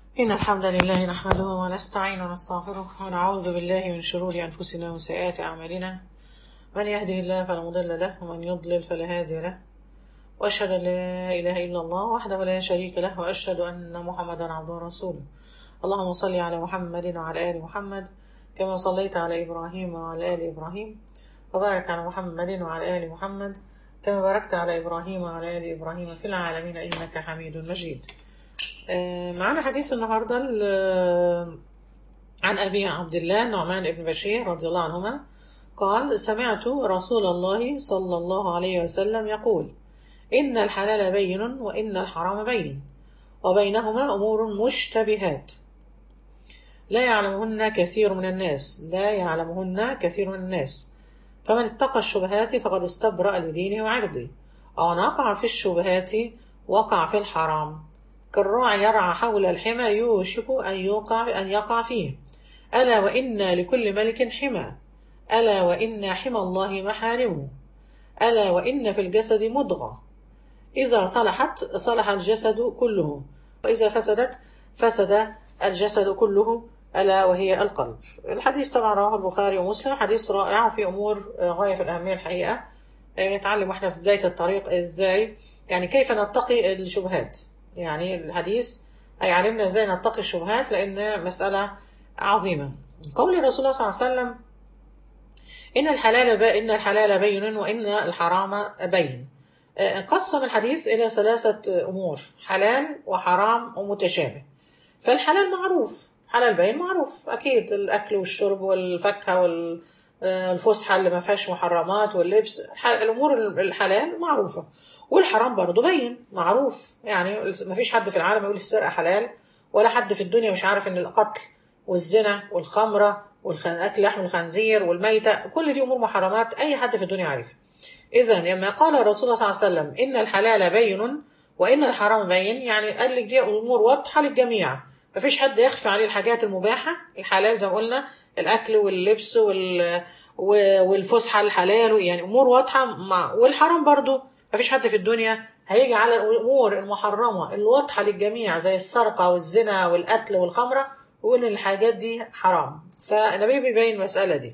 إن الحمد لله نحمده ونستعين ونستغفره ونعوذ بالله من شرور أنفسنا وسيئات أعمالنا من يهده الله فلا مضل له ومن يضلل فلا هادي له وأشهد أن لا إله إلا الله وحده لا شريك له وأشهد أن محمدا عبده ورسوله اللهم صل على محمد وعلى آل محمد كما صليت على إبراهيم وعلى آل إبراهيم وبارك على محمد وعلى آل محمد كما باركت على إبراهيم وعلى آل إبراهيم في العالمين إنك حميد مجيد آه، معنا حديث النهاردة ال- عن أبي عبد الله نعمان بن بشير رضي الله عنهما قال سمعت رسول الله صلى الله عليه وسلم يقول إن الحلال بين وإن الحرام بين وبينهما أمور مشتبهات لا يعلمهن كثير من الناس لا يعلمهن كثير من الناس فمن اتقى الشبهات فقد استبرأ لدينه وعرضه ومن وقع في الشبهات وقع في الحرام كالراعي يرعى حول الحمى يوشك أن يوقع أن يقع فيه ألا وإن لكل ملك حمى ألا وإن حمى الله محارمه ألا وإن في الجسد مضغة إذا صلحت صلح الجسد كله وإذا فسدت فسد الجسد كله ألا وهي القلب الحديث طبعا رواه البخاري ومسلم حديث رائع في أمور آه، غاية في الأهمية الحقيقة آه، نتعلم واحنا في بداية الطريق إزاي يعني كيف نتقي الشبهات يعني الحديث هيعلمنا إزاي نتقي الشبهات لأن مسألة عظيمة قول الرسول صلى الله عليه وسلم إن الحلال ب... إن الحلال بين وإن الحرام بين آه، قسم الحديث إلى ثلاثة أمور حلال وحرام ومتشابه فالحلال معروف حلال باين معروف أكيد الأكل والشرب والفاكهة والفسحة اللي ما فيهاش محرمات واللبس الح- الأمور الحلال معروفة والحرام برضه باين معروف يعني ما فيش حد في العالم يقول السرقة حلال ولا حد في الدنيا مش عارف إن القتل والزنا والخمرة والأكل لحم الخنزير والميتة كل دي أمور محرمات أي حد في الدنيا عارفها إذا لما قال الرسول صلى الله عليه وسلم إن الحلال بين وإن الحرام بين يعني قال لك دي أمور واضحة للجميع مفيش حد يخفى عليه الحاجات المباحة الحلال زي ما قلنا الأكل واللبس وال و- والفسحة الحلال يعني أمور واضحة مع والحرام برضو مفيش حد في الدنيا هيجي على الأمور المحرمة الواضحة للجميع زي السرقة والزنا والقتل والخمرة ويقول إن الحاجات دي حرام فالنبي بيبين المسألة دي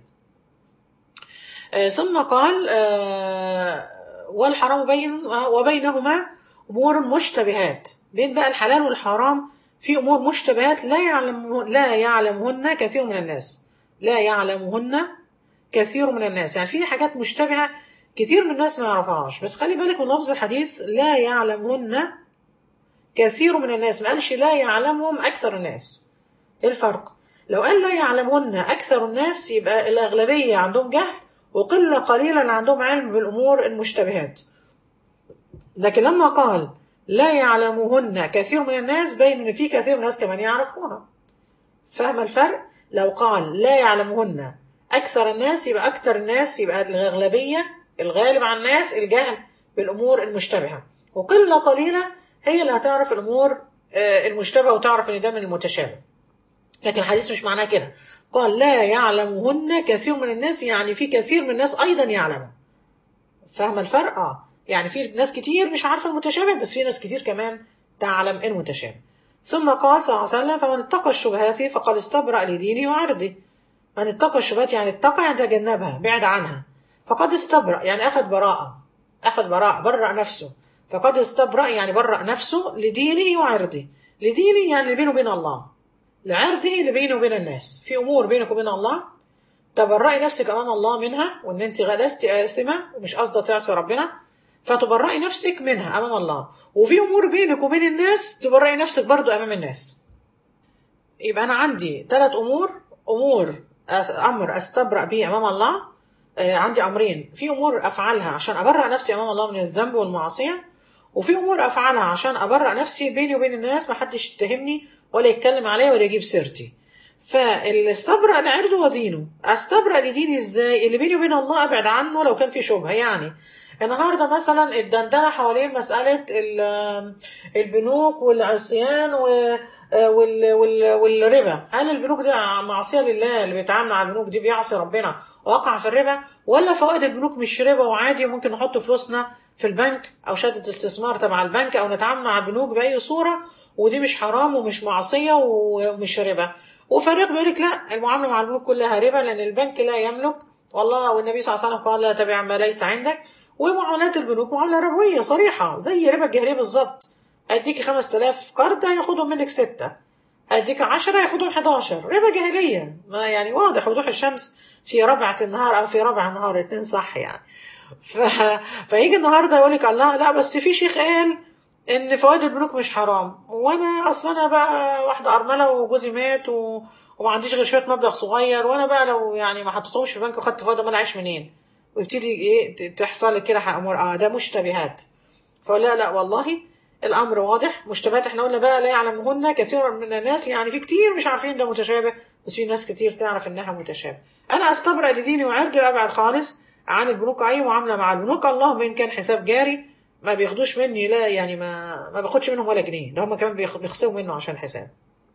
آه، ثم قال آه، والحرام بين آه، وبينهما أمور مشتبهات بين بقى الحلال والحرام في أمور مشتبهات لا يعلم لا يعلمهن كثير من الناس لا يعلمهن كثير من الناس يعني في حاجات مشتبهة كثير من الناس ما يعرفهاش بس خلي بالك من لفظ الحديث لا يعلمهن كثير من الناس ما قالش لا يعلمهم أكثر الناس ايه الفرق لو قال لا يعلمهن أكثر الناس يبقى الأغلبية عندهم جهل وقلة قليلا عندهم علم بالأمور المشتبهات لكن لما قال لا يعلمهن كثير من الناس بين ان في كثير من الناس كمان يعرفوها فاهم الفرق لو قال لا يعلمهن اكثر الناس يبقى اكثر الناس يبقى الاغلبيه الغالب على الناس الجهل بالامور المشتبهه وقله قليله هي اللي هتعرف الامور آه، المشتبهه وتعرف ان ده من المتشابه لكن الحديث مش معناه كده قال لا يعلمهن كثير من الناس يعني في كثير من الناس ايضا يعلموا فاهمه الفرق اه يعني في ناس كتير مش عارفه المتشابه بس في ناس كتير كمان تعلم المتشابه ثم قال صلى الله عليه وسلم فمن اتقى الشبهات فقد استبرأ لدينه وعرضه من اتقى الشبهات يعني اتقى يعني تجنبها بعد عنها فقد استبرأ يعني أخذ براءة أخذ براءة برأ نفسه فقد استبرأ يعني برأ نفسه لدينه وعرضه لدينه يعني اللي بينه وبين الله لعرضه اللي بينه وبين الناس في أمور بينك وبين الله تبرئي نفسك امام الله منها وان انت لست آثمة ومش قصده تعصي ربنا فتبرئي نفسك منها امام الله وفي امور بينك وبين الناس تبرئي نفسك برضو امام الناس يبقى انا عندي ثلاث امور امور أس- امر استبرأ به امام الله آه، عندي امرين في امور افعلها عشان ابرأ نفسي امام الله من الذنب والمعصيه وفي امور افعلها عشان ابرأ نفسي بيني وبين الناس محدش يتهمني ولا يتكلم عليا ولا يجيب سيرتي فالاستبرأ لعرضه ودينه استبرأ لديني ازاي اللي بيني وبين الله ابعد عنه لو كان في شبهه يعني النهارده مثلا الدندنه حوالين مساله ال- البنوك والعصيان و- وال- وال- والربا هل البنوك دي معصيه لله اللي بيتعامل مع البنوك دي بيعصي ربنا وقع في الربا ولا فوائد البنوك مش ربا وعادي وممكن نحط فلوسنا في البنك او شهاده استثمار تبع البنك او نتعامل مع البنوك باي صوره ودي مش حرام ومش معصيه ومش ربا وفريق بيقول لك لا المعامله مع البنوك كلها ربا لان البنك لا يملك والله والنبي صلى الله عليه وسلم قال لا تبع ما ليس عندك ومعاملات البنوك معامله ربويه صريحه زي ربا الجاهليه بالظبط اديكي 5000 قرض هياخدهم منك سته اديك 10 هياخدهم 11 ربا جاهليه ما يعني واضح وضوح الشمس في ربعه النهار او في ربع النهار اتنين صح يعني ف... فيجي النهارده يقول لك الله لا بس في شيخ قال ان فوائد البنوك مش حرام وانا اصلا انا بقى واحده ارمله وجوزي مات و... وما عنديش غير شويه مبلغ صغير وانا بقى لو يعني ما حطيتهمش في البنك وخدت فوائد امال اعيش منين ويبتدي ايه تحصل لك كده امور اه ده مشتبهات فلا لا والله الامر واضح مشتبهات احنا قلنا بقى لا يعلمهن كثير من الناس يعني في كتير مش عارفين ده متشابه بس في ناس كتير تعرف انها متشابه انا استبرأ لديني وعرضي وابعد خالص عن البنوك اي معامله مع البنوك اللهم ان كان حساب جاري ما بياخدوش مني لا يعني ما ما باخدش منهم ولا جنيه ده هم كمان بيخسروا منه عشان الحساب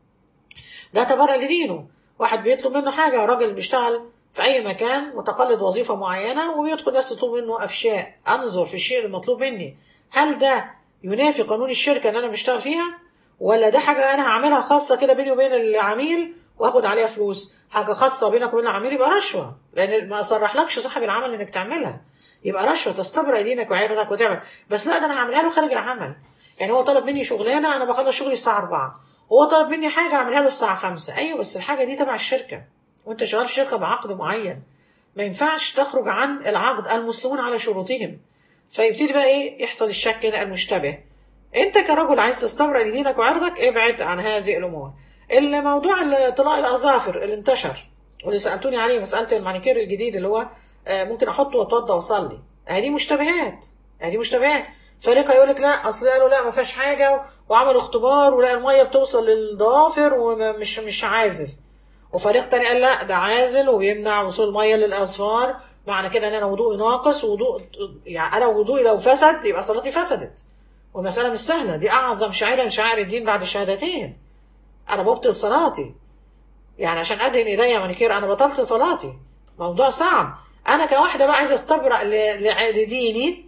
ده تبرع لدينه واحد بيطلب منه حاجه راجل بيشتغل في اي مكان متقلد وظيفه معينه وبيدخل ناس تطلب منه افشاء انظر في الشيء المطلوب مني هل ده ينافي قانون الشركه اللي انا بشتغل فيها ولا ده حاجه انا هعملها خاصه كده بيني وبين العميل واخد عليها فلوس حاجه خاصه بينك وبين العميل يبقى رشوه لان ما صرحلكش صاحب العمل انك تعملها يبقى رشوه تستبرأ دينك وعرضك وتعمل بس لا ده انا هعملها له خارج العمل يعني هو طلب مني شغلانه انا بخلص شغلي الساعه 4 هو طلب مني حاجه اعملها له الساعه 5 ايوه بس الحاجه دي تبع الشركه وانت شغال في شركه بعقد معين ما ينفعش تخرج عن العقد المسلمون على شروطهم فيبتدي بقى ايه يحصل الشك كده المشتبه انت كرجل عايز تستبرأ لدينك وعرضك ابعد عن هذه الامور الموضوع طلاق الاظافر اللي انتشر واللي سالتوني عليه مساله المانيكير الجديد اللي هو ممكن احطه واتوضى واصلي هذه مشتبهات هذه مشتبهات فريق يقول لك لا اصل قالوا لا ما فيهاش حاجه وعملوا اختبار ولا الميه بتوصل للضوافر ومش مش عازل وفريق تاني قال لا ده عازل وبيمنع وصول الميه للاظفار معنى كده ان انا وضوئي ناقص وضوء يعني انا وضوئي لو فسد يبقى صلاتي فسدت والمساله مش سهله دي اعظم شعيره من شعائر الدين بعد الشهادتين انا ببطل صلاتي يعني عشان ادهن ايديا مانيكير انا بطلت صلاتي موضوع صعب انا كواحده بقى عايزه استبرأ لديني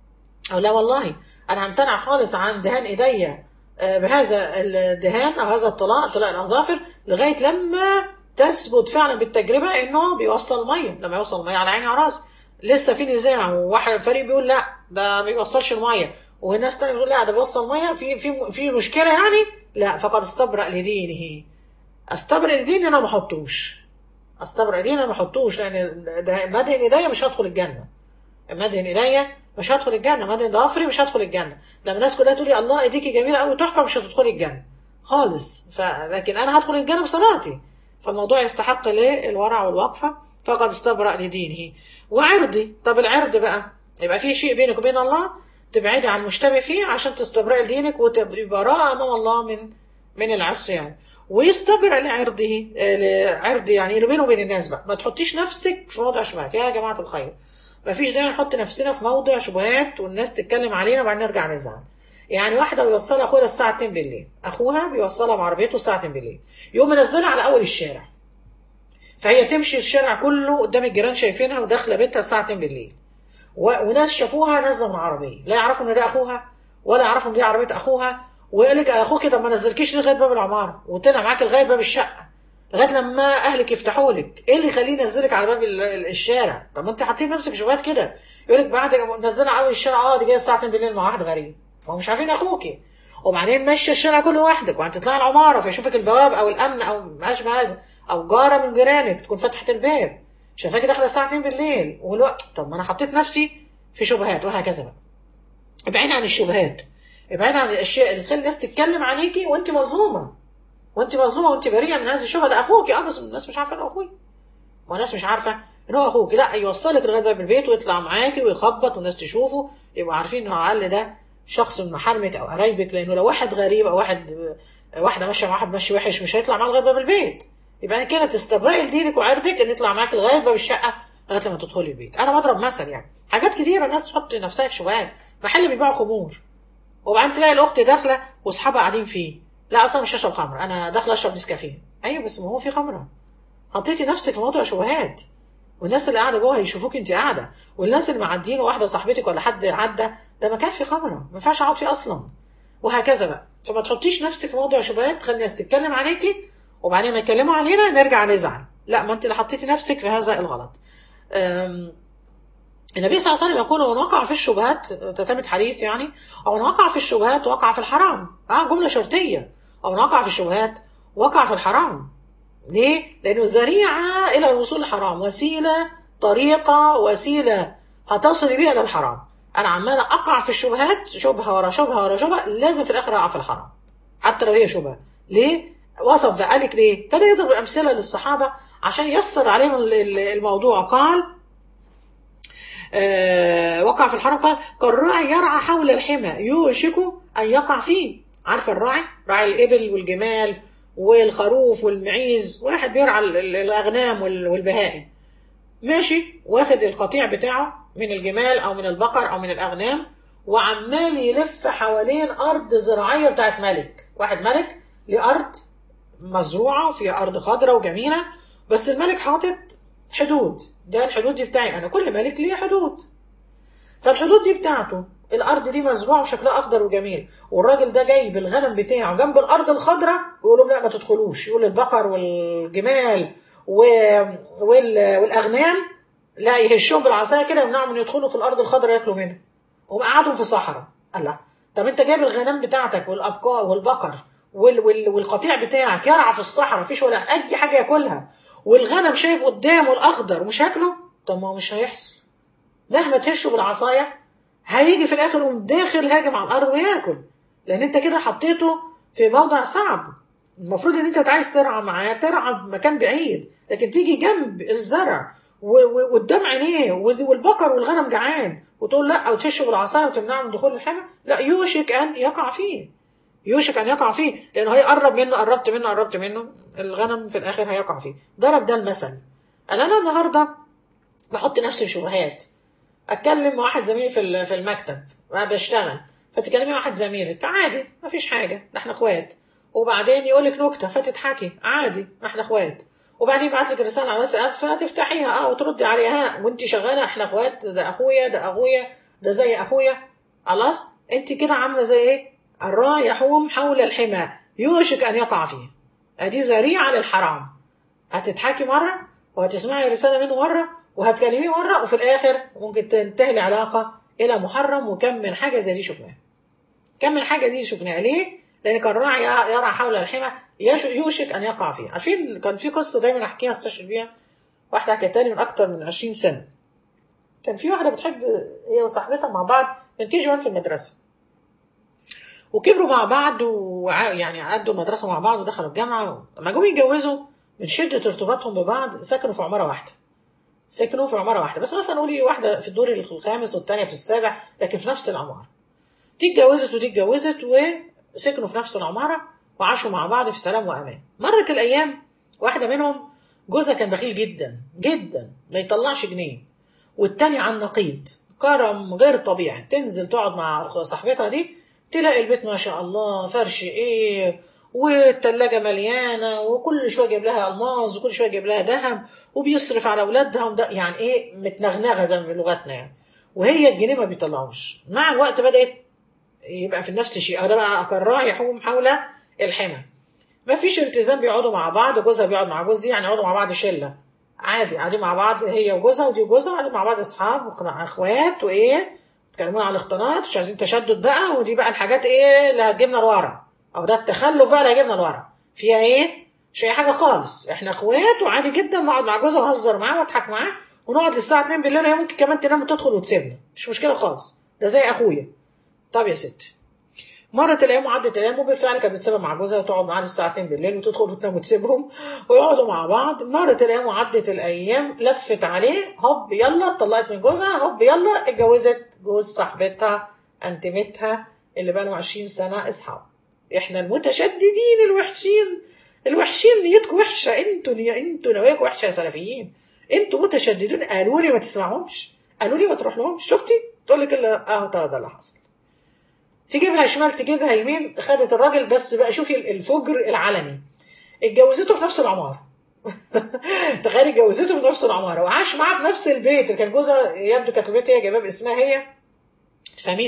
او لا والله انا همتنع خالص عن دهان ايديا بهذا الدهان او هذا الطلاق طلاق الاظافر لغايه لما تثبت فعلا بالتجربه انه بيوصل ميه لما يوصل الميه على عيني على راسي لسه في نزاع وواحد فريق بيقول لا ده ما بيوصلش الميه وناس تانية بتقول لا ده بيوصل ميه في في في مشكله يعني لا فقد استبرأ لدينه استبرأ لديني انا ما احطوش استبرأ لديني انا ما احطوش لان مدهن ايديا مش هدخل الجنه مدهن ايديا مش هدخل الجنه مدهن ضفري مش هدخل الجنه لما الناس كلها تقول لي الله ايديكي جميله قوي تحفه مش هتدخلي الجنه خالص ف... لكن انا هدخل الجنه بصلاتي فالموضوع يستحق للورع والوقفه فقد استبرأ لدينه وعرضي طب العرض بقى يبقى في شيء بينك وبين الله تبعدي عن المشتبه فيه عشان تستبرئي لدينك وتبقي براءة أمام الله من من العصيان ويستبرأ لعرضه لعرض يعني اللي بينه وبين الناس بقى ما تحطيش نفسك في موضع شبهات يا جماعة الخير ما فيش داعي نحط نفسنا في موضع شبهات والناس تتكلم علينا وبعدين نرجع نزعل يعني واحدة بيوصلها أخوها الساعة 2 بالليل أخوها بيوصلها بعربيته الساعة 2 بالليل يقوم منزلها على أول الشارع فهي تمشي الشارع كله قدام الجيران شايفينها وداخلة بيتها الساعة 2 بالليل وناس شافوها نازله من عربيه لا يعرفوا ان ده اخوها ولا يعرفوا ان دي عربيه اخوها ويقول لك اخوك طب ما نزلكيش لغايه باب العماره وطلع معاك لغايه باب الشقه لغايه لما اهلك يفتحوا لك ايه اللي يخليه ينزلك على باب الشارع طب ما انت حاطين نفسك شبهات كده يقول لك بعد نزلها اول الشارع اه دي جايه الساعه 2 بالليل مع واحد غريب هو مش عارفين اخوكي وبعدين ماشيه الشارع كله لوحدك وهتطلعي العماره فيشوفك البواب او الامن او ما اشبه هذا او جاره من جيرانك تكون فتحت الباب شايفاكي داخله الساعه 2 بالليل والوقت طب ما انا حطيت نفسي في شبهات وهكذا بقى ابعد عن الشبهات ابعد عن الاشياء اللي تخلي الناس تتكلم عليكي وانت مظلومه وانت مظلومه وانت بريئه من هذه الشبهه ده اخوكي اه بس الناس مش عارفه انه اخوي والناس مش عارفه ان هو اخوكي لا يوصلك لغايه باب البيت ويطلع معاكي ويخبط والناس تشوفه يبقوا عارفين انه على الاقل ده شخص من محارمك او قرايبك لانه لو واحد غريب او واحد واحده ماشيه مع واحد ماشي وحش مش هيطلع معاه لغايه باب البيت يبقى كده تستبرئي لدينك وعرضك ان يطلع معاك لغايه باب الشقه لغايه لما تدخلي البيت انا بضرب مثل يعني حاجات كتيره الناس بتحط نفسها في شبهات محل بيبيع خمور وبعدين تلاقي الاخت داخله واصحابها قاعدين فيه لا اصلا مش هشرب خمر انا داخله اشرب نسكافيه ايوه بس ما هو في خمره حطيتي نفسك في موضوع شبهات والناس اللي قاعده جوه هيشوفوك انت قاعده والناس اللي معديين واحده صاحبتك ولا حد عدى ده مكان فيه خمره ما ينفعش اقعد فيه اصلا وهكذا بقى فما تحطيش نفسك في موضوع شبهات تخلي الناس تتكلم عليكي وبعدين ما يتكلموا علينا نرجع نزعل لا ما انت اللي حطيتي نفسك في هذا الغلط أم، النبي صلى الله عليه وسلم يقول من وقع في الشبهات تتمة حديث يعني او من وقع في الشبهات وقع في الحرام اه جمله شرطيه او من وقع في الشبهات وقع في الحرام ليه؟ لانه ذريعه الى الوصول للحرام وسيله طريقه وسيله هتصل بيها للحرام انا عماله اقع في الشبهات شبهه ورا شبهه ورا شبهه لازم في الاخر اقع في الحرام حتى لو هي شبهه ليه؟ وصف ده قالك ليه؟ ابتدى يضرب امثله للصحابه عشان يسر عليهم ال- ال- الموضوع قال آه، وقع في الحرم قال كالراعي يرعى حول الحمى يوشك ان يقع فيه عارفه الراعي راعي الابل والجمال والخروف والمعيز واحد بيرعى ال- ال- الاغنام وال- والبهائم ماشي واخد القطيع بتاعه من الجمال او من البقر او من الاغنام وعمال يلف حوالين ارض زراعيه بتاعت ملك واحد ملك لارض مزروعه وفيها ارض خضراء وجميله بس الملك حاطط حدود ده الحدود دي بتاعي انا كل ملك ليه حدود فالحدود دي بتاعته الارض دي مزروعه وشكلها اخضر وجميل والراجل ده جاي بالغنم بتاعه جنب الارض الخضراء ويقول لهم لا ما تدخلوش يقول البقر والجمال و... وال... والاغنام لا يهشهم بالعصايه كده يمنعهم من يدخلوا في الارض الخضراء ياكلوا منها ومقعدهم في صحراء الله طب انت جايب الغنم بتاعتك والابقار والبقر وال... وال... والقطيع بتاعك يرعى في الصحراء مفيش ولا اي حاجه ياكلها والغنم شايف قدامه الاخضر ومش هياكله طب ما هو مش هيحصل مهما تهشه بالعصايه هيجي في الاخر يقوم داخل هاجم على الارض وياكل لان انت كده حطيته في موضع صعب المفروض ان انت عايز ترعى معاه ترعى في مكان بعيد لكن تيجي جنب الزرع و- و- وقدام عينيه وال- والبقر والغنم جعان وتقول لا او تهشه بالعصايه وتمنعه من دخول الحمى لا يوشك ان يقع فيه يوشك ان يقع فيه لانه هيقرب منه قربت منه قربت منه الغنم في الاخر هيقع فيه ضرب ده المثل قال انا النهارده بحط نفسي في شبهات اتكلم مع واحد زميلي في ال- في المكتب وانا بشتغل فتكلمي مع واحد زميلك عادي ما فيش حاجه ده احنا اخوات وبعدين يقول لك نكته فتضحكي عادي ما احنا اخوات وبعدين يبعت لك رساله على الواتساب فتفتحيها اه وتردي عليها وانت شغاله احنا اخوات ده اخويا ده اخويا ده زي اخويا خلاص انت كده عامله زي ايه الراعي يحوم حول الحمى يوشك ان يقع فيه ادي ذريعه للحرام هتضحكي مره وهتسمعي رساله منه مره وهتكلميه مره وفي الاخر ممكن تنتهي العلاقه الى محرم وكم من حاجه زي دي شفناها كم من حاجه دي شفناها ليه؟ لان كان راعي يرعى حول الحمى يش- يوشك ان يقع فيه عارفين كان في قصه دايما احكيها استشهد بيها واحده حكيتها لي من اكتر من 20 سنه كان في واحده بتحب هي وصاحبتها مع بعض من كي جي 1 في المدرسه وكبروا مع بعض ويعني عدوا المدرسه مع بعض ودخلوا الجامعه لما جم يتجوزوا من شده ارتباطهم ببعض سكنوا في عماره واحده سكنوا في عماره واحده بس مثلا قولي واحده في الدور الخامس والثانيه في السابع لكن في نفس العماره دي اتجوزت ودي اتجوزت وسكنوا في نفس العماره وعاشوا مع بعض في سلام وامان مرت الايام واحده منهم جوزها كان بخيل جدا جدا ما يطلعش جنيه والتاني عن نقيض كرم غير طبيعي تنزل تقعد مع صاحبتها دي تلاقي البيت ما شاء الله فرش ايه والتلاجة مليانة وكل شوية جايب لها ألماظ وكل شوية جايب لها ذهب وبيصرف على أولادها وده يعني إيه متنغنغة زي ما بلغتنا يعني وهي الجنيه ما بيطلعوش مع الوقت بدأت يبقى في نفس الشيء ده بقى أقراه يحوم حول الحمى ما فيش التزام بيقعدوا مع بعض جوزها بيقعد مع جوز دي يعني يقعدوا مع بعض شلة عادي قاعدين مع بعض هي وجوزها ودي وجوزها قاعدين مع بعض أصحاب واخوات وإيه بيتكلمون عن الاختلاط مش عايزين تشدد بقى ودي بقى الحاجات ايه اللي هتجيبنا لورا او ده التخلف بقى اللي هيجيبنا لورا فيها ايه مش اي حاجه خالص احنا اخوات وعادي جدا نقعد مع جوزها واهزر معاه واضحك معاه ونقعد للساعه 2 بالليل هي ممكن كمان تنام وتدخل وتسيبنا مش مشكله خالص ده زي اخويا طب يا ستي مرت الايام وعدت الايام وبالفعل كانت بتسيبها مع جوزها وتقعد معاه للساعه 2 بالليل وتدخل وتنام وتسيبهم ويقعدوا مع بعض مرت الايام وعدت الايام لفت عليه هوب يلا اتطلقت من جوزها هوب يلا اتجوزت جوز صاحبتها انتمتها اللي بقى 20 سنه اصحاب احنا المتشددين الوحشين الوحشين نيتكم وحشه انتوا يا انتوا نواياكم وحشه يا سلفيين انتوا متشددون قالوا لي ما تسمعهمش قالوا لي ما تروح لهمش شفتي تقول لك الا اه ده اللي حصل تجيبها شمال تجيبها يمين خدت الراجل بس بقى شوفي الفجر العلني اتجوزته في نفس العماره تخيلي اتجوزته في نفس العماره وعاش معاه في نفس البيت اللي كان جوزها يبدو كانت البيت هي جايباه باسمها هي تفهميش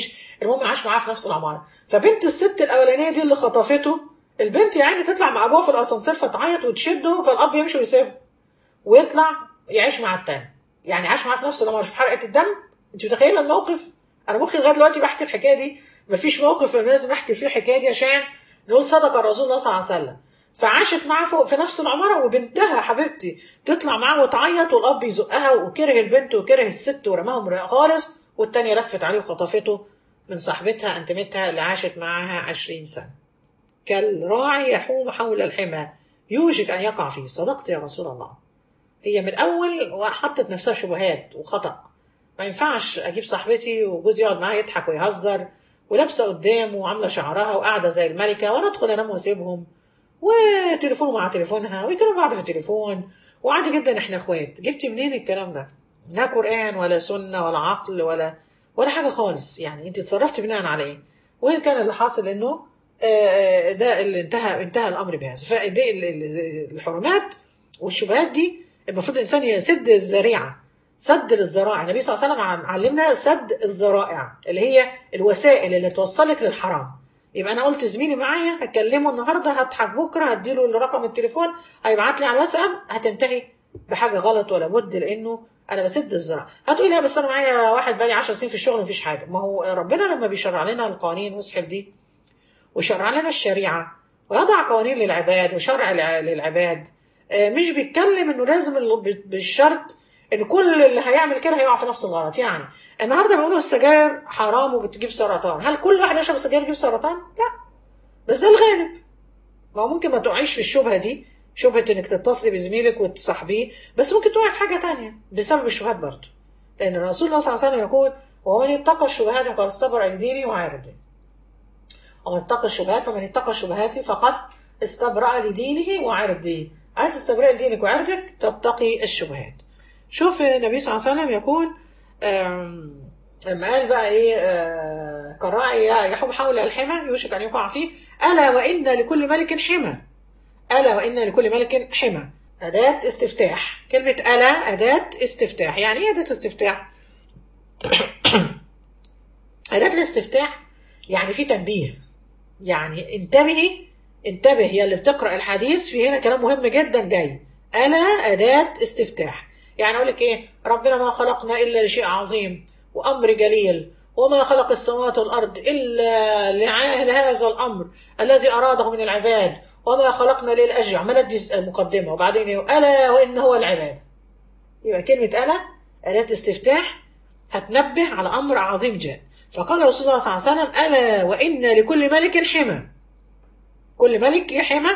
المهم عاش معاها في نفس العماره فبنت الست الاولانيه دي اللي خطفته البنت يعني تطلع مع ابوها في الاسانسير فتعيط وتشده فالاب يمشي ويسيبها ويطلع يعيش مع التاني يعني عاش معاها في نفس العماره شفت حرقه الدم انت متخيله الموقف انا ممكن لغايه دلوقتي بحكي الحكايه دي مفيش موقف انا لازم احكي فيه الحكايه دي عشان نقول صدق الرسول الله صلى الله عليه وسلم فعاشت معاه فوق في نفس العماره وبنتها حبيبتي تطلع معاه وتعيط والاب يزقها وكره البنت وكره الست ورماهم خالص والتانيه لفت عليه وخطفته من صاحبتها انتمتها اللي عاشت معاها عشرين سنه كالراعي يحوم حول الحمى يوشك ان يقع فيه صدقت يا رسول الله هي من الاول وحطت نفسها شبهات وخطا ما ينفعش اجيب صاحبتي وجوزي يقعد معايا يضحك ويهزر ولابسه قدامه وعامله شعرها وقاعده زي الملكه وانا ادخل انام واسيبهم وتليفونه مع تليفونها ويكلموا بعض في التليفون وعادي جدا احنا اخوات جبتي منين الكلام ده لا قران ولا سنه ولا عقل ولا ولا حاجه خالص يعني انت اتصرفتي بناء على ايه وين كان اللي حاصل انه ده اللي انتهى انتهى الامر بهذا فدي الحرمات والشبهات دي المفروض الانسان يسد الذريعه سد للذرائع النبي صلى الله عليه وسلم علمنا سد الذرائع اللي هي الوسائل اللي توصلك للحرام يبقى انا قلت زميلي معايا هكلمه النهارده هضحك بكره هديله رقم التليفون هيبعت لي على الواتساب هتنتهي بحاجه غلط ولا بد لانه انا بسد الذرائع هتقولي لا بس انا معايا واحد بقالي 10 سنين في الشغل مفيش حاجه ما هو ربنا لما بيشرع لنا القوانين ويسحب دي وشرع لنا الشريعه ويضع قوانين للعباد وشرع للعباد مش بيتكلم انه لازم بالشرط ان كل اللي هيعمل كده هيقع في نفس الغلط يعني النهارده بيقولوا السجاير حرام وبتجيب سرطان هل كل واحد يشرب سجاير يجيب سرطان لا بس ده الغالب ما هو ممكن ما تقعيش في الشبهه دي شبهه انك تتصلي بزميلك وتصاحبيه بس ممكن تقعي في حاجه تانية بسبب الشبهات برضه لان الرسول الله صلى الله عليه وسلم يقول ومن اتقى الشبهات فقد استبرأ لدينه وعرضه ومن اتقى الشبهات فمن اتقى الشبهات فقد استبرأ لدينه وعرضه عايز تستبرأ لدينك وعرضك تتقي الشبهات شوف النبي صلى الله عليه وسلم يقول لما قال بقى ايه كالراعي يحوم حول الحمى يوشك ان يقع فيه الا وان لكل ملك حمى الا وان لكل ملك حمى اداه استفتاح كلمه الا اداه استفتاح يعني ايه اداه استفتاح اداه الاستفتاح يعني في تنبيه يعني انتبهي انتبه يا اللي بتقرا الحديث في هنا كلام مهم جدا جاي الا اداه استفتاح يعني اقول لك ايه ربنا ما خلقنا الا لشيء عظيم وامر جليل وما خلق السماوات والارض الا لهذا الامر الذي اراده من العباد وما خلقنا للاجل عملت دي المقدمه وبعدين الا وان هو العباد يبقى كلمه الا اداه استفتاح هتنبه على امر عظيم جاء فقال رسول الله صلى الله عليه وسلم الا وان لكل ملك حمى كل ملك ليه حمى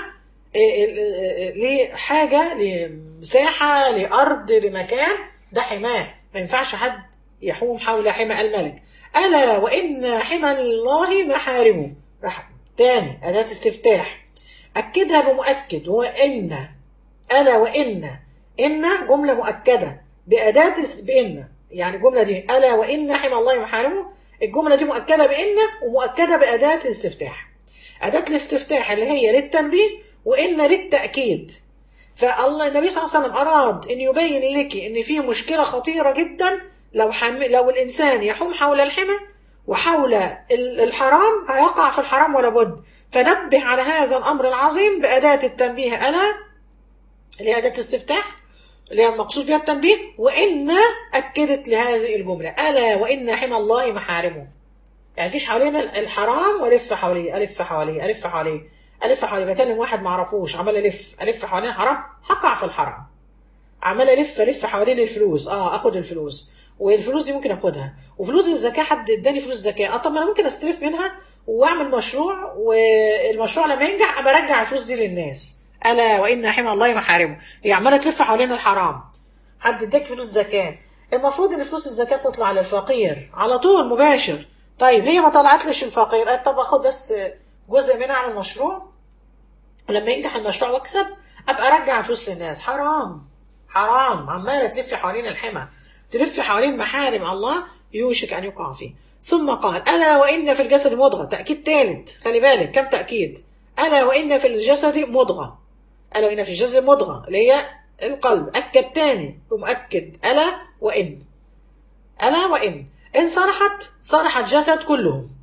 ليه حاجة لمساحة لأرض لمكان ده حماه ما ينفعش حد يحوم حول حمى الملك ألا وإن حمى الله محارمه راح تاني أداة استفتاح أكدها بمؤكد وإن ألا وإن إن جملة مؤكدة بأداة بإن يعني الجملة دي ألا وإن حمى الله محارمه الجملة دي مؤكدة بإن ومؤكدة بأداة الاستفتاح أداة الاستفتاح اللي هي للتنبيه وإن للتأكيد فالله النبي صلى الله عليه وسلم أراد أن يبين لك أن في مشكلة خطيرة جدا لو حم... لو الإنسان يحوم حول الحمى وحول الحرام هيقع في الحرام ولا بد فنبه على هذا الأمر العظيم بأداة التنبيه ألا اللي هي أداة استفتاح اللي هي المقصود بها التنبيه وإن أكدت لهذه الجملة ألا وإن حمى الله محارمه يعني جيش حوالين الحرام والف حواليه الف حواليه الف حواليه الف حواليه بكلم واحد ما اعرفوش عمال الف الف حوالين الحرام هقع في الحرام عمال الف الف حوالين الفلوس اه اخد الفلوس والفلوس دي ممكن اخدها وفلوس الزكاه حد اداني فلوس زكاه اه طب ما انا ممكن استلف منها واعمل مشروع والمشروع لما ينجح ابقى ارجع الفلوس دي للناس الا وان حمى الله محارمه هي عماله تلف حوالين الحرام حد اداك فلوس زكاه المفروض ان فلوس الزكاه تطلع للفقير على طول مباشر طيب هي ما طلعتلش الفقير قالت طب اخد بس جزء منها على المشروع ولما ينجح المشروع واكسب ابقى ارجع الفلوس للناس حرام حرام عماله تلف حوالين الحمى تلف حوالين محارم الله يوشك ان يقع فيه ثم قال الا وان في الجسد مضغه تاكيد ثالث خلي بالك كم تاكيد الا وان في الجسد مضغه الا وان في الجسد مضغه اللي هي القلب اكد تاني ومؤكد الا وان الا وان ان صرحت صرح الجسد كله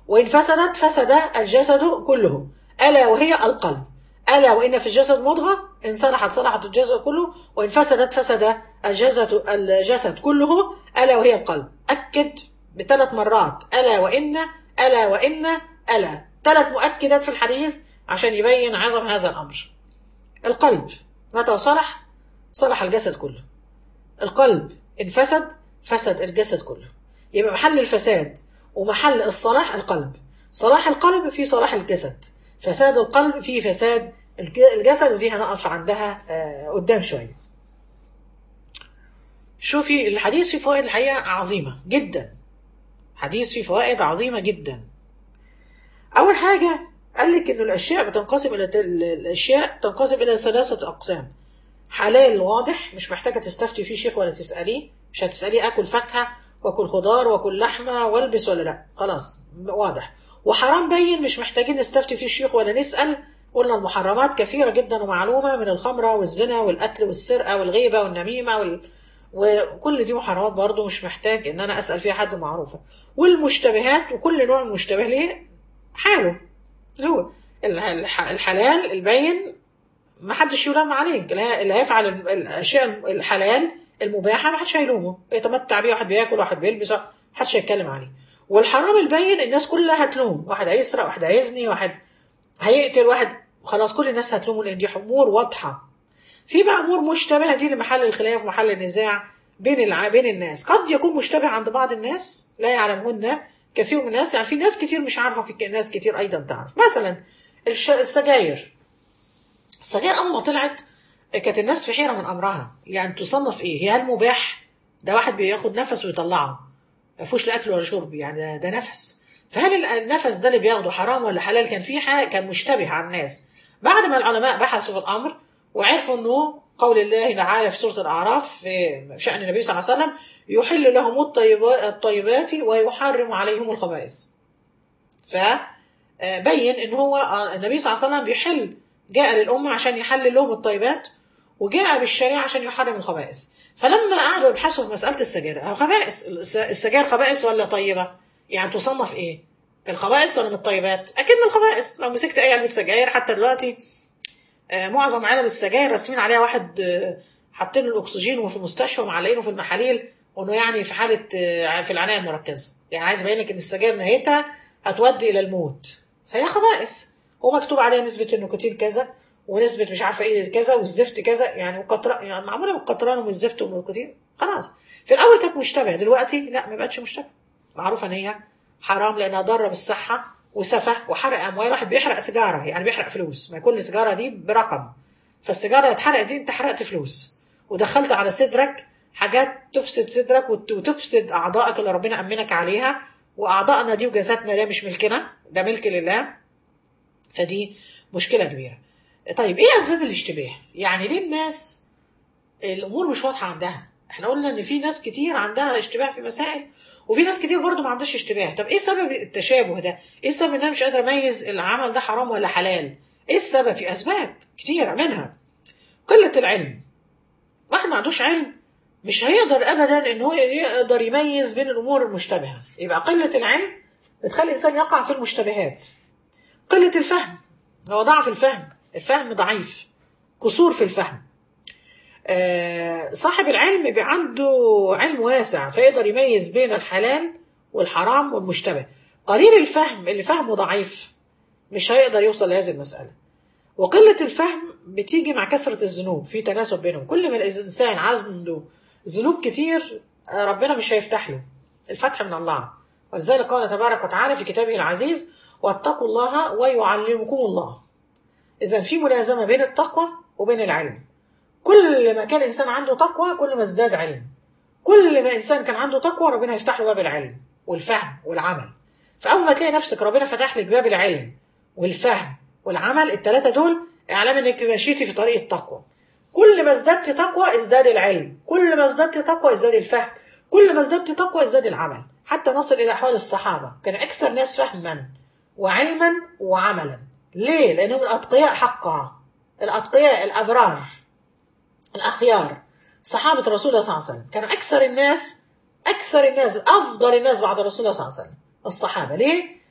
وإن فسدت فسد الجسد كله ألا وهي القلب ألا وإن في الجسد مضغة إن صلحت صلحت الجسد كله وإن فسدت فسد الجسد الجسد كله ألا وهي القلب أكد بثلاث مرات ألا وإن ألا وإن ألا ثلاث مؤكدات في الحديث عشان يبين عظم هذا الأمر القلب متى صلح صلح الجسد كله القلب إن فسد فسد الجسد كله يبقى محل الفساد ومحل الصلاح القلب صلاح القلب في صلاح الجسد فساد القلب في فساد الجسد ودي هنقف عندها قدام شوية شوفي الحديث فيه فوائد الحقيقة عظيمة جدا حديث فيه فوائد عظيمة جدا أول حاجة قال لك إن الأشياء بتنقسم إلى الأشياء تنقسم إلى ثلاثة أقسام حلال واضح مش محتاجة تستفتي فيه شيخ ولا تسأليه مش هتسأليه أكل فاكهة وأكل خضار وأكل لحمة والبس ولا لأ خلاص واضح وحرام بين مش محتاجين نستفتي فيه الشيخ ولا نسأل قلنا المحرمات كثيرة جدا ومعلومة من الخمرة والزنا والقتل والسرقة والغيبة والنميمة وال... وكل دي محرمات برضو مش محتاج ان انا اسأل فيها حد معروفة والمشتبهات وكل نوع من المشتبه ليه حاله اللي هو الحلال البين ما حدش يلام عليك اللي هيفعل الاشياء الحلال المباحة ما حدش هيلومه يتمتع بيه واحد بياكل واحد بيلبس ما حدش هيتكلم عليه والحرام البين الناس كلها هتلوم واحد هيسرق واحد هيزني واحد هيقتل واحد خلاص كل الناس هتلومه لان دي امور واضحه في بقى امور مشتبهه دي لمحل الخلاف ومحل النزاع بين الع... بين الناس قد يكون مشتبه عند بعض الناس لا يعلمهن كثير من الناس يعني في ناس كتير مش عارفه في ناس كتير ايضا تعرف مثلا الش... السجاير السجاير اول ما طلعت كانت الناس في حيره من امرها يعني تصنف ايه هي هل مباح ده واحد بياخد نفس ويطلعه ما فيهوش لا اكل ولا شرب يعني ده, ده نفس فهل النفس ده اللي بياخده حرام ولا حلال كان في حاجه كان مشتبه على الناس بعد ما العلماء بحثوا في الامر وعرفوا انه قول الله تعالى في سوره الاعراف في شان النبي صلى الله عليه وسلم يحل لهم الطيبات ويحرم عليهم الخبائث فبين ان هو النبي صلى الله عليه وسلم بيحل جاء للامه عشان يحلل لهم الطيبات وجاء بالشريعه عشان يحرم الخبائث فلما قعدوا يبحثوا في مساله السجاير خبائث السجاير خبائث ولا طيبه يعني تصنف ايه الخبائث ولا من الطيبات اكيد من الخبائث لو مسكت اي علبه سجاير حتى دلوقتي آه معظم علب السجاير راسمين عليها واحد آه حاطين الاكسجين وفي المستشفى ومعلقينه في المحاليل وانه يعني في حاله آه في العنايه المركزه يعني عايز ابين لك ان السجاير نهايتها هتودي الى الموت فهي خبائث ومكتوب عليها نسبه النيكوتين كذا ونسبه مش عارفه ايه كذا والزفت كذا يعني وقطران يعني معموله من القطران ومن الزفت ومن النيكوتين خلاص في الاول كانت مشتبه دلوقتي لا ما بقتش مشتبه معروفه ان هي حرام لانها ضاره بالصحه وسفه وحرق اموال واحد بيحرق سيجاره يعني بيحرق فلوس ما كل سيجاره دي برقم فالسيجاره اتحرقت دي انت حرقت فلوس ودخلت على صدرك حاجات تفسد صدرك وتفسد اعضائك اللي ربنا امنك عليها واعضائنا دي وجسدنا ده مش ملكنا ده ملك لله فدي مشكله كبيره طيب ايه اسباب الاشتباه يعني ليه الناس الامور مش واضحه عندها احنا قلنا ان في ناس كتير عندها اشتباه في مسائل وفي ناس كتير برضو ما عندهاش اشتباه طب ايه سبب التشابه ده ايه السبب ان انا مش قادره اميز العمل ده حرام ولا حلال ايه السبب في اسباب كتير منها قله العلم واحد ما عندوش علم مش هيقدر ابدا ان هو يقدر يميز بين الامور المشتبهه يبقى قله العلم بتخلي الانسان يقع في المشتبهات قله الفهم هو ضعف الفهم الفهم ضعيف قصور في الفهم صاحب العلم بيبقى عنده علم واسع فيقدر يميز بين الحلال والحرام والمشتبه قليل الفهم اللي فهمه ضعيف مش هيقدر يوصل لهذه المسألة وقلة الفهم بتيجي مع كثرة الذنوب في تناسب بينهم كل ما الإنسان عنده ذنوب كتير ربنا مش هيفتح له الفتح من الله ولذلك قال تبارك وتعالى في كتابه العزيز واتقوا الله ويعلمكم الله إذا في ملازمة بين التقوى وبين العلم كل ما كان الإنسان عنده تقوى كل ما ازداد علم كل ما إنسان كان عنده تقوى ربنا يفتح له باب العلم والفهم والعمل فأول ما تلاقي نفسك ربنا فتح لك باب العلم والفهم والعمل الثلاثة دول إعلام إنك مشيتي في طريق التقوى كل ما ازددت تقوى ازداد العلم كل ما ازددت تقوى ازداد الفهم كل ما ازددت تقوى ازداد العمل حتى نصل إلى أحوال الصحابة كان أكثر ناس فهما وعلما وعملا ليه؟ لأنهم الأتقياء حقا الأتقياء الأبرار الأخيار صحابة رسول الله صلى الله عليه وسلم كانوا أكثر الناس أكثر الناس أفضل الناس بعد رسول الله صلى الله عليه وسلم الصحابة ليه؟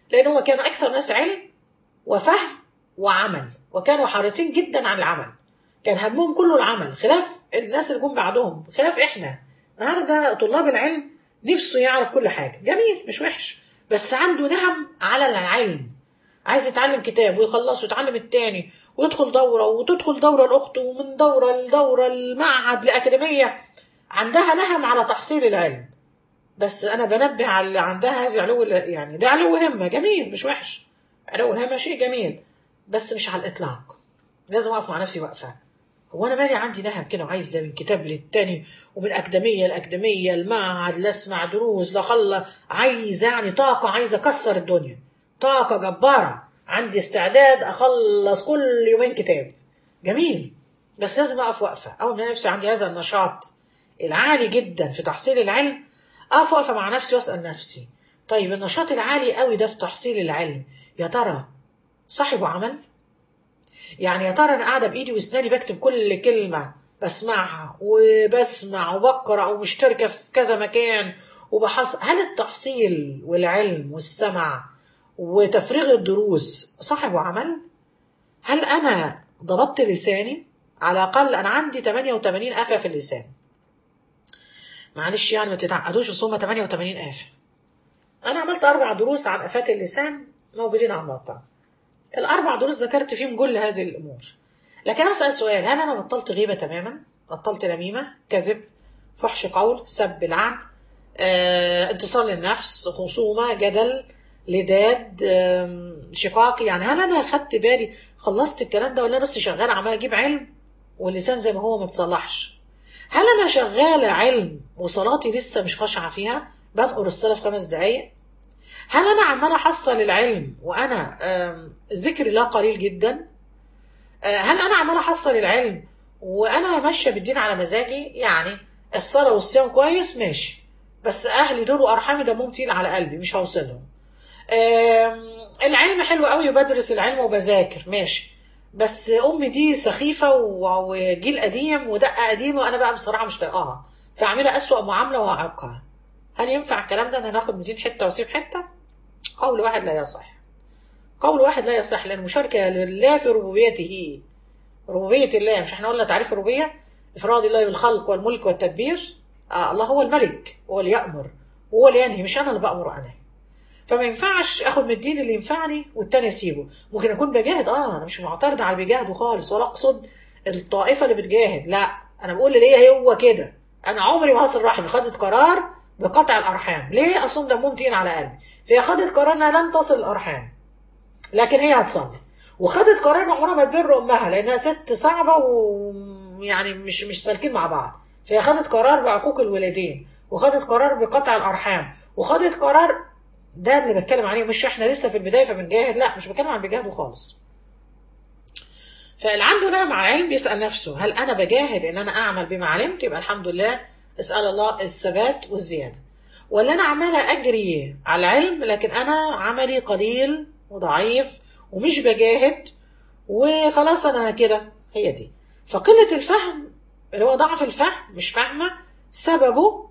لان هم كانوا اكثر ناس علم وفهم وعمل وكانوا حريصين جدا عن العمل كان همهم كله العمل خلاف الناس اللي جم بعدهم خلاف احنا النهارده طلاب العلم نفسه يعرف كل حاجه جميل مش وحش بس عنده نهم على العلم عايز يتعلم كتاب ويخلصه ويتعلم التاني ويدخل دورة وتدخل دورة الأخت ومن دورة لدورة المعهد لأكاديمية عندها نهم على تحصيل العلم بس أنا بنبه على اللي عندها هذه علو يعني ده علو همة جميل مش وحش علو الهمة شيء جميل بس مش على الإطلاق لازم أقف مع نفسي وقفة هو أنا مالي عندي نهم كده وعايز من كتاب للتاني ومن أكاديمية لأكاديمية المعهد لا أسمع دروس لا خلى عايز يعني طاقة عايز أكسر الدنيا طاقة جبارة عندي استعداد أخلص كل يومين كتاب جميل بس لازم أقف وقفة أول ما نفسي عندي هذا النشاط العالي جدا في تحصيل العلم أقف وقفة مع نفسي وأسأل نفسي طيب النشاط العالي قوي ده في تحصيل العلم يا ترى صاحبه عمل يعني يا ترى أنا قاعدة بإيدي وأسناني بكتب كل كلمة بسمعها وبسمع وبقرأ ومشتركة في كذا مكان وبحص هل التحصيل والعلم والسمع وتفريغ الدروس صاحب عمل هل انا ضبطت لساني على الاقل انا عندي 88 قفا في اللسان معلش يعني ما تتعقدوش بس هم 88 قفا انا عملت اربع دروس عن افات اللسان موجودين على الموقع الاربع دروس ذكرت فيهم كل هذه الامور لكن انا اسال سؤال هل انا بطلت غيبه تماما بطلت نميمه كذب فحش قول سب لعن آه، انتصار للنفس خصومه جدل لداد شقاق يعني هل انا خدت بالي خلصت الكلام ده ولا بس شغال عمال اجيب علم واللسان زي ما هو ما تصلحش هل انا شغاله علم وصلاتي لسه مش خاشعه فيها بنقر الصلاه في خمس دقايق هل انا عماله احصل العلم وانا ذكري لا قليل جدا هل انا عماله احصل العلم وانا ماشيه بالدين على مزاجي يعني الصلاه والصيام كويس ماشي بس اهلي دول وارحامي دمهم تقيل على قلبي مش هوصلهم العلم حلو قوي وبدرس العلم وبذاكر ماشي بس امي دي سخيفه وجيل قديم ودقه قديمه وانا بقى بصراحه مش طايقاها فاعملها اسوأ معامله واعاقها هل ينفع الكلام ده ان انا اخد 200 حته واسيب حته قول واحد لا يصح قول واحد لا يصح لان المشاركه لله في ربوبيته ربوبيه الله مش احنا قلنا تعريف الربوبيه افراد الله بالخلق والملك والتدبير آه الله هو الملك هو اللي يامر وهو اللي ينهي مش انا اللي بامر انا فما ينفعش اخد من الدين اللي ينفعني والتاني اسيبه ممكن اكون بجاهد اه انا مش معترض على اللي بيجاهدوا خالص ولا اقصد الطائفه اللي بتجاهد لا انا بقول ليه هو كده انا عمري ما هصل رحمي خدت قرار بقطع الارحام ليه اصلا دمهم تقيل على قلبي فهي خدت قرار انها لن تصل الارحام لكن هي هتصلي وخدت قرار ان عمرها ما تبر امها لانها ست صعبه ويعني مش مش سالكين مع بعض فهي خدت قرار بعقوق الوالدين وخدت قرار بقطع الارحام وخدت قرار ده اللي بتكلم عليه مش احنا لسه في البدايه فبنجاهد لا مش بتكلم عن بيجاهدوا خالص فاللي عنده نعم على العلم بيسال نفسه هل انا بجاهد ان انا اعمل بما علمت يبقى الحمد لله اسال الله الثبات والزياده ولا انا عماله اجري على العلم لكن انا عملي قليل وضعيف ومش بجاهد وخلاص انا كده هي دي فقله الفهم اللي هو ضعف الفهم مش فاهمه سببه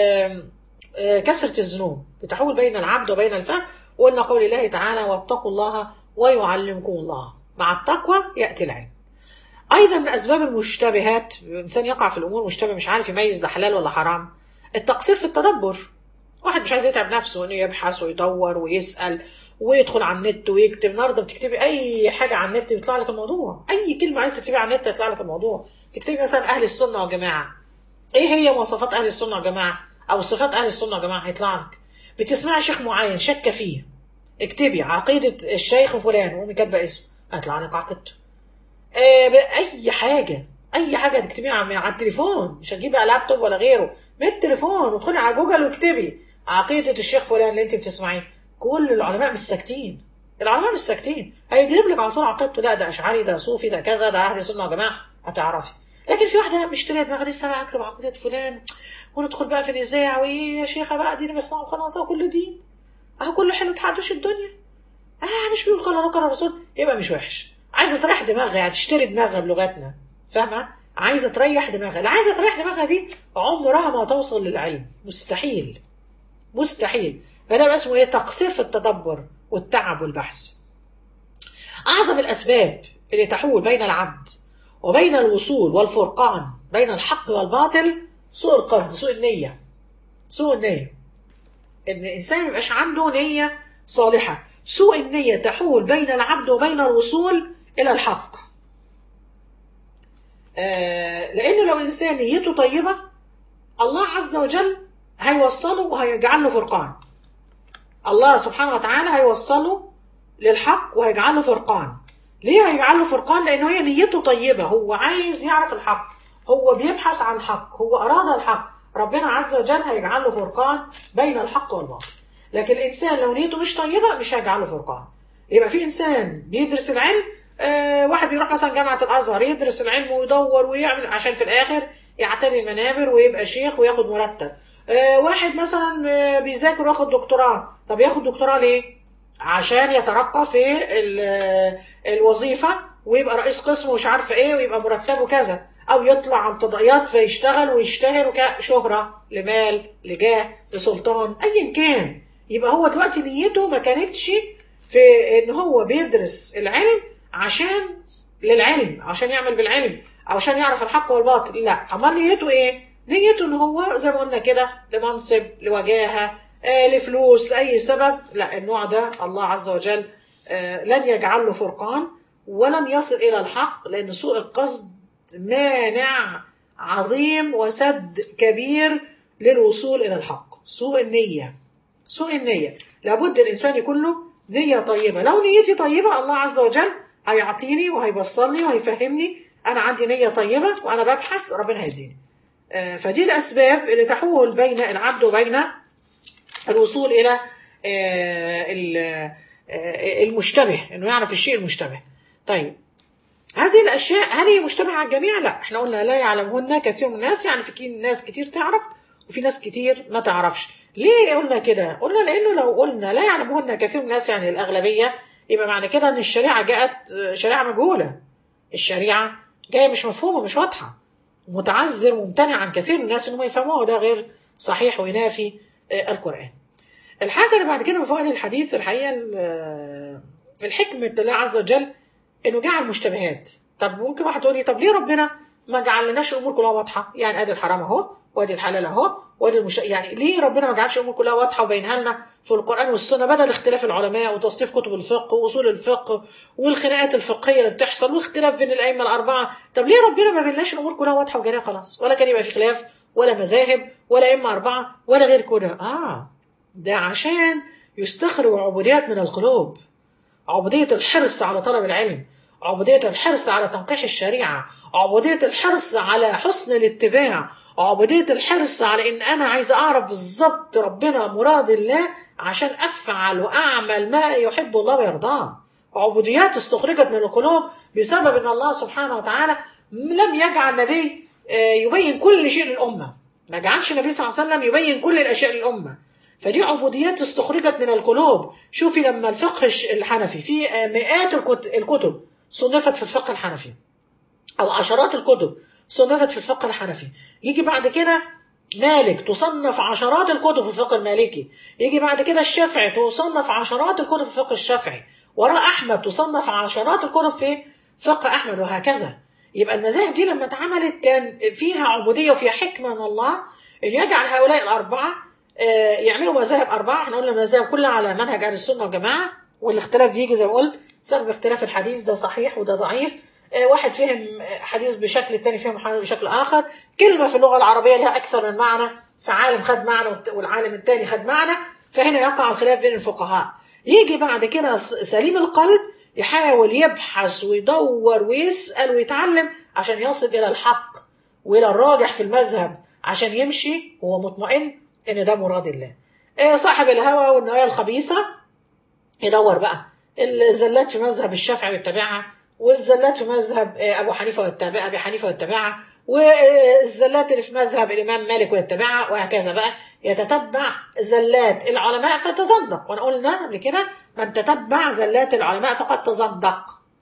كثرة الذنوب بتحول بين العبد وبين الفهم وقلنا قول الله تعالى واتقوا الله ويعلمكم الله مع التقوى يأتي العلم أيضا من أسباب المشتبهات الإنسان يقع في الأمور مشتبه مش عارف يميز ده حلال ولا حرام التقصير في التدبر واحد مش عايز يتعب نفسه انه يبحث ويدور ويسأل ويدخل على النت ويكتب النهارده بتكتبي اي حاجه على النت بيطلع لك الموضوع اي كلمه عايز تكتبيها على النت يطلع لك الموضوع تكتبي مثلا اهل السنه والجماعه ايه هي مواصفات اهل السنه والجماعه او صفات اهل السنه يا جماعه هيطلع لك بتسمعي شيخ معين شك فيه اكتبي عقيده الشيخ فلان وقومي كاتبه اسمه هيطلع لك عقيدته آه اي حاجه اي حاجه تكتبيها على التليفون مش هتجيبي على لابتوب ولا غيره من التليفون وادخلي على جوجل واكتبي عقيده الشيخ فلان اللي انت بتسمعيه كل العلماء مش ساكتين العلماء مش ساكتين هيجيب لك على طول عقيدته لا ده اشعري ده صوفي ده كذا ده اهل السنه يا جماعه هتعرفي لكن في واحده مشتريه دماغها لسه بقى اكتب عقيده فلان وندخل بقى في الإذاعة وإيه يا شيخة بقى دي أنا بسمعه خلاص هو كله دين أهو كله حلو تحدوش الدنيا آه مش بيقول قال الله قال الرسول يبقى مش وحش عايزة تريح دماغها يعني تشتري دماغها بلغتنا فاهمة؟ عايزة تريح دماغها اللي عايزة تريح دماغها دي عمرها ما توصل للعلم مستحيل مستحيل فده بقى اسمه ايه تقصير في التدبر والتعب والبحث أعظم الأسباب اللي تحول بين العبد وبين الوصول والفرقان بين الحق والباطل سوء القصد سوء النية سوء النية إن الإنسان ميبقاش عنده نية صالحة سوء النية تحول بين العبد وبين الوصول إلى الحق آه لأنه لو الإنسان نيته طيبة الله عز وجل هيوصله وهيجعل له فرقان الله سبحانه وتعالى هيوصله للحق وهيجعله فرقان ليه هيجعله فرقان لأنه هي نيته طيبة هو عايز يعرف الحق هو بيبحث عن الحق هو أراد الحق ربنا عز وجل هيجعله فرقان بين الحق والباطل لكن الإنسان لو نيته مش طيبة مش هيجعله فرقان يبقى في إنسان بيدرس العلم آه واحد بيروح مثلا جامعة الأزهر يدرس العلم ويدور ويعمل عشان في الآخر يعتني منابر ويبقى شيخ وياخد مرتب آه واحد مثلا آه بيذاكر وياخد دكتوراه طب ياخد دكتوراه ليه؟ عشان يترقى في الوظيفة ويبقى رئيس قسم ومش عارفة ايه ويبقى مرتبه كذا او يطلع على الفضائيات فيشتغل ويشتهر كشهرة لمال لجاه لسلطان ايا كان يبقى هو دلوقتي نيته ما كانتش في ان هو بيدرس العلم عشان للعلم عشان يعمل بالعلم او عشان يعرف الحق والباطل لا امال نيته ايه نيته ان هو زي ما قلنا كده لمنصب لوجاهه آه لفلوس لاي سبب لا النوع ده الله عز وجل آه لن يجعل له فرقان ولم يصل الى الحق لان سوء القصد مانع عظيم وسد كبير للوصول الى الحق سوء النيه سوء النيه لابد الانسان يكون له نيه طيبه لو نيتي طيبه الله عز وجل هيعطيني وهيبصرني وهيفهمني انا عندي نيه طيبه وانا ببحث ربنا هيديني آه فدي الاسباب اللي تحول بين العبد وبين الوصول الى المشتبه انه يعرف الشيء المشتبه طيب هذه الاشياء هل هي مشتبهه على الجميع لا احنا قلنا لا يعلمهن كثير من الناس يعني في ناس كتير تعرف وفي ناس كتير ما تعرفش ليه قلنا كده قلنا لانه لو قلنا لا يعلمهن كثير من الناس يعني الاغلبيه يبقى معنى كده ان الشريعه جاءت شريعه مجهوله الشريعه جايه مش مفهومه مش واضحه متعذر وممتنع عن كثير من الناس انهم يفهموها وده غير صحيح وينافي القران الحاجة اللي بعد كده من فوائد الحديث الحقيقة الحكمة الله عز وجل انه جعل مشتبهات طب ممكن واحد يقول لي طب ليه ربنا ما جعلناش الامور كلها واضحة يعني ادي الحرام اهو وادي الحلال اهو وادي المش... يعني ليه ربنا ما جعلش الامور كلها واضحة وبينها لنا في القرآن والسنة بدل اختلاف العلماء وتصنيف كتب الفقه واصول الفقه والخناقات الفقهية اللي بتحصل واختلاف بين الائمة الاربعة طب ليه ربنا ما بيناش الامور كلها واضحة وجارية خلاص ولا كان يبقى في خلاف ولا مذاهب ولا ائمة اربعة ولا غير كده اه ده عشان يستخرج عبوديات من القلوب عبودية الحرص على طلب العلم عبودية الحرص على تنقيح الشريعة عبودية الحرص على حسن الاتباع عبودية الحرص على ان انا عايز اعرف بالظبط ربنا مراد الله عشان افعل واعمل ما يحب الله ويرضاه عبوديات استخرجت من القلوب بسبب ان الله سبحانه وتعالى لم يجعل نبي يبين كل شيء للامه ما جعلش النبي صلى الله عليه وسلم يبين كل الاشياء للامه فدي عبوديات استخرجت من القلوب شوفي لما الفقه الحنفي في مئات الكتب صنفت في الفقه الحنفي او عشرات الكتب صنفت في الفقه الحنفي يجي بعد كده مالك تصنف عشرات الكتب في الفقه المالكي يجي بعد كده الشافعي تصنف عشرات الكتب في الفقه الشافعي وراء احمد تصنف عشرات الكتب في فقه احمد وهكذا يبقى المذاهب دي لما اتعملت كان فيها عبوديه وفيها حكمه من الله ان يجعل هؤلاء الاربعه يعملوا مذاهب أربعة احنا قلنا المذاهب كلها على منهج أهل السنة والجماعة والاختلاف بيجي زي ما قلت سبب اختلاف الحديث ده صحيح وده ضعيف واحد فهم حديث بشكل التاني فهم حديث بشكل آخر كلمة في اللغة العربية لها أكثر من معنى فعالم خد معنى والعالم التاني خد معنى فهنا يقع الخلاف بين الفقهاء يجي بعد كده سليم القلب يحاول يبحث ويدور ويسأل ويتعلم عشان يصل إلى الحق وإلى الراجح في المذهب عشان يمشي وهو مطمئن ان ده مراد الله إيه صاحب الهوى والنوايا الخبيثه يدور بقى الزلات في مذهب الشافعي ويتبعها والزلات في مذهب ابو حنيفه ويتبعها ابي حنيفه ويتبعها والزلات اللي في مذهب الامام مالك ويتبعها وهكذا بقى يتتبع زلات العلماء فتزندق وانا قلنا قبل كده من تتبع زلات العلماء فقد تزندق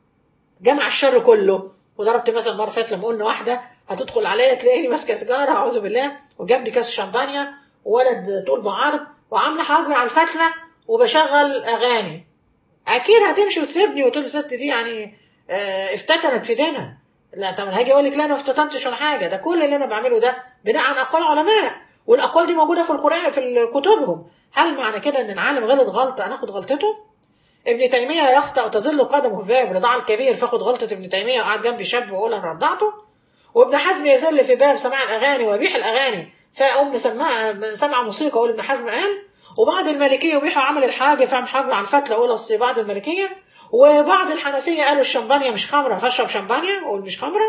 جمع الشر كله وضربت مثل مره فاتت لما قلنا واحده هتدخل عليا تلاقيني ماسكه سيجاره اعوذ بالله وجنبي كاس شمبانيا وولد طول بعرض وعامله حواجبي على الفتله وبشغل اغاني اكيد هتمشي وتسيبني وتقول الست دي يعني آه، افتتنت في دينها لا طب أنا هاجي اقول لك لا انا ما افتتنتش ولا حاجه ده كل اللي انا بعمله ده بناء عن اقوال علماء والاقوال دي موجوده في القران في كتبهم هل معنى كده ان العالم غلط غلطه انا اخد غلطته ابن تيميه يخطا وتزل قدمه في باب رضاع الكبير فاخد غلطه ابن تيميه وقعد جنبي شاب واقول انا رضعته وابن حزم يزل في باب سماع الاغاني ويبيح الاغاني فام سمع سمع موسيقى اقول ابن حزم قال وبعض المالكيه يبيحوا عمل الحاجه فاهم حاجه عن فتله اقول اصل بعض المالكيه وبعض الحنفيه قالوا الشمبانيا مش خمره فاشرب شمبانيا اقول مش خمره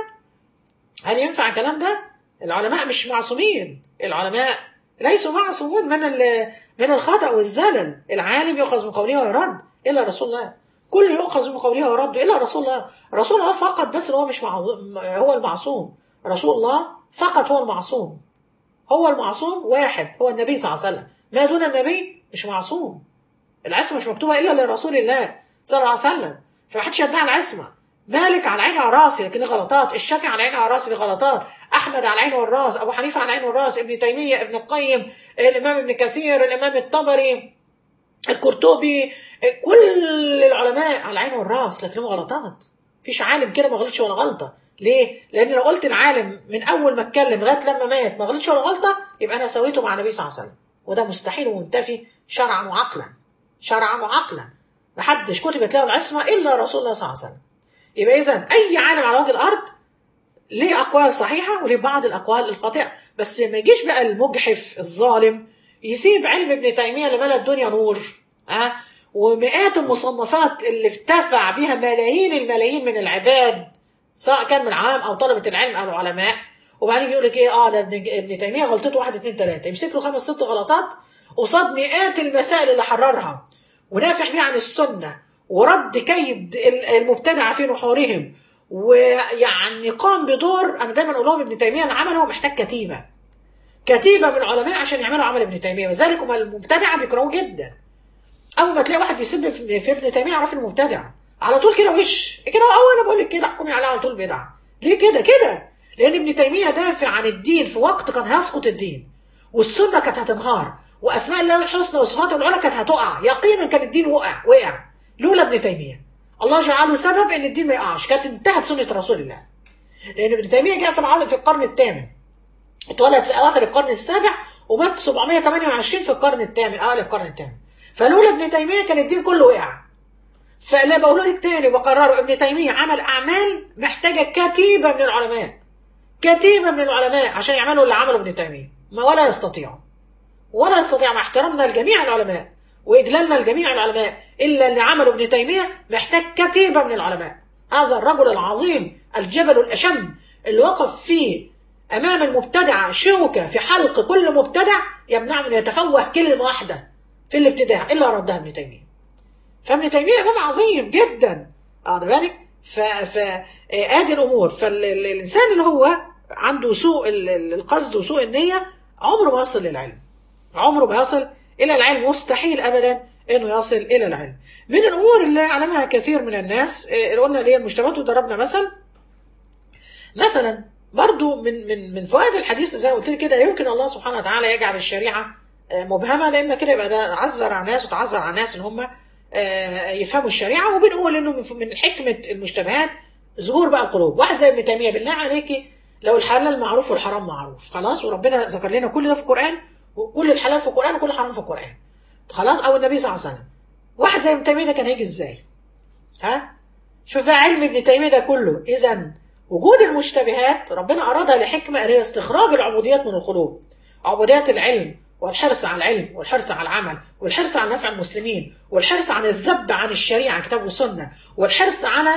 هل ينفع الكلام ده؟ العلماء مش معصومين العلماء ليسوا معصومون من ال- من الخطأ والزلل العالم يؤخذ من قوله ويرد إلا رسول الله كل يؤخذ من قوله ويرد إلا رسول الله رسول الله فقط بس هو مش معصوم هو المعصوم رسول الله فقط هو المعصوم هو المعصوم واحد هو النبي صلى الله عليه وسلم ما دون النبي مش معصوم العصمة مش مكتوبة إلا لرسول الله صلى الله عليه وسلم فمحدش يدعي العصمة مالك على عيني وعلى راسي لكن دي غلطات الشافعي على عيني وعلى راسي دي غلطات احمد على عيني والراس ابو حنيفه على عيني والراس ابن تيميه ابن القيم الامام ابن كثير الامام الطبري القرطبي كل العلماء على العين والراس لكنهم غلطات مفيش عالم كده ما غلطش ولا غلطه ليه؟ لان لو قلت العالم من اول ما اتكلم لغايه لما مات ما غلطش ولا غلطه يبقى انا سويته مع النبي صلى الله عليه وسلم وده مستحيل ومنتفي شرعا وعقلا شرعا وعقلا محدش كتبت له العصمه الا رسول الله صلى الله عليه وسلم يبقى اذا اي عالم على وجه الارض ليه اقوال صحيحه وليه بعض الاقوال الخاطئه بس ما يجيش بقى المجحف الظالم يسيب علم ابن تيميه اللي ملا الدنيا نور ها ومئات المصنفات اللي ارتفع بها ملايين الملايين من العباد سواء كان من عام او طلبه العلم او العلماء وبعدين يقول لك ايه اه ده ابن ابن تيميه غلطته واحد اتنين تلاته يمسك له خمس ست غلطات قصاد مئات المسائل اللي حررها ونافح بيها عن السنه ورد كيد المبتدعه في نحورهم ويعني قام بدور انا دايما اقول لهم ابن تيميه اللي عمله محتاج كتيبه كتيبه من العلماء عشان يعملوا عمل ابن تيميه وذلك هم المبتدعه بيكرهوه جدا اول ما تلاقي واحد بيسب في في ابن تيميه اعرف انه مبتدع على طول كده وش كده اول انا بقول لك كده احكمي عليه على طول بدعه ليه كده كده لان ابن تيميه دافع عن الدين في وقت كان هيسقط الدين والسنه كانت هتنهار واسماء الله الحسنى وصفاته العلى كانت هتقع يقينا كان الدين وقع وقع لولا ابن تيميه الله جعله سبب ان الدين ما يقعش كانت انتهت سنه رسول الله لان ابن تيميه جاء في العالم في القرن الثامن اتولد في اواخر القرن السابع ومات 728 في القرن الثامن اوائل القرن الثامن فلولا ابن تيميه كان الدين كله وقع فلا بقول لك تاني بقرره ابن تيميه عمل اعمال محتاجه كتيبه من العلماء كتيبه من العلماء عشان يعملوا اللي عمله ابن تيميه ما ولا يستطيعوا ولا يستطيع مع احترامنا لجميع العلماء واجلالنا لجميع العلماء الا اللي عمله ابن تيميه محتاج كتيبه من العلماء هذا الرجل العظيم الجبل الاشم اللي وقف فيه امام المبتدع شوكه في حلق كل مبتدع يمنعه من يتفوه كلمه واحده في الابتداع الا ردها ابن تيميه فابن تيميه امام عظيم جدا اه ده بالك ف ف ادي الامور فالانسان اللي هو عنده سوء القصد وسوء النيه عمره ما يصل للعلم عمره ما يصل الى العلم مستحيل ابدا انه يصل الى العلم من الامور اللي علمها كثير من الناس اللي قلنا اللي هي المجتمعات وضربنا مثل مثلا برضو من من من فوائد الحديث زي ما قلت لك كده يمكن الله سبحانه وتعالى يجعل الشريعه مبهمه لان كده يبقى ده عذر على الناس وتعذر على الناس ان هم يفهموا الشريعه وبنقول انه من حكمه المشتبهات ظهور بقى القلوب واحد زي ابن تيميه بالله عليكي لو الحلال معروف والحرام معروف خلاص وربنا ذكر لنا كل ده في القران وكل الحلال في القران وكل الحرام في القران خلاص او النبي صلى الله عليه وسلم واحد زي ابن تيميه ده كان هيجي ازاي ها شوف بقى علم ابن تيميه ده كله اذا وجود المشتبهات ربنا ارادها لحكمه هي استخراج العبوديات من القلوب عبوديات العلم والحرص على العلم والحرص على العمل والحرص على نفع المسلمين والحرص على الذب عن الشريعه كتاب وسنه والحرص على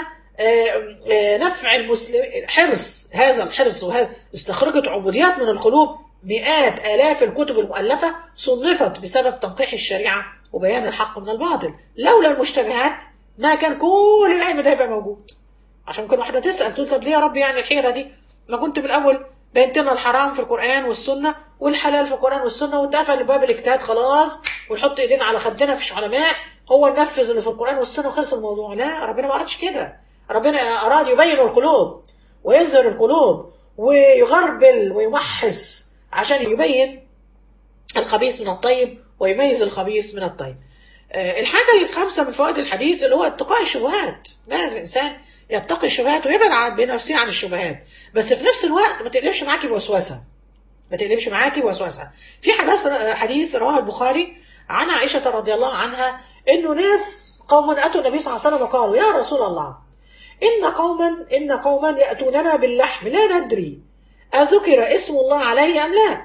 نفع المسلم حرص هذا الحرص وهذا استخرجت عبوديات من القلوب مئات آلاف الكتب المؤلفة صنفت بسبب تنقيح الشريعة وبيان الحق من الباطل لولا المشتبهات ما كان كل العلم ده يبقى موجود عشان ممكن واحدة تسأل تقول طب ليه يا رب يعني الحيرة دي ما كنت من الأول بينت لنا الحرام في القرآن والسنة والحلال في القرآن والسنة واتقفل باب الاجتهاد خلاص ونحط ايدينا على خدنا فيش علماء هو نفذ اللي في القرآن والسنة وخلص الموضوع لا ربنا ما أردش كده ربنا أراد يبين القلوب ويظهر القلوب ويغربل ويمحص عشان يبين الخبيث من الطيب ويميز الخبيث من الطيب آه، الحاجة الخامسة من فوائد الحديث اللي هو اتقاء الشبهات لازم الإنسان يتقي الشبهات ويبعد عن بنفسه عن الشبهات بس في نفس الوقت ما تقلبش معاكي بوسوسة ما تقلبش معاكي بوسوسة في حديث حديث رواه البخاري عن عائشة رضي الله عنها إنه ناس قوم أتوا النبي صلى الله عليه وسلم وقالوا يا رسول الله إن قوما إن قوما يأتوننا باللحم لا ندري أذكر اسم الله عليه أم لا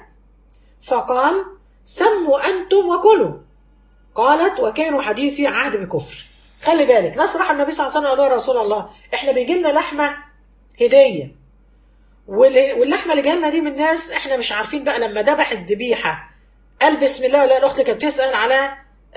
فقال سموا أنتم وكلوا قالت وكانوا حديثي عهد بكفر خلي بالك ناس راح النبي صلى الله عليه وسلم قالوا يا رسول الله احنا بيجي لنا لحمه هديه وال- واللحمه اللي جالنا دي من ناس احنا مش عارفين بقى لما ذبح الذبيحه قال بسم الله ولا الاخت كانت بتسال على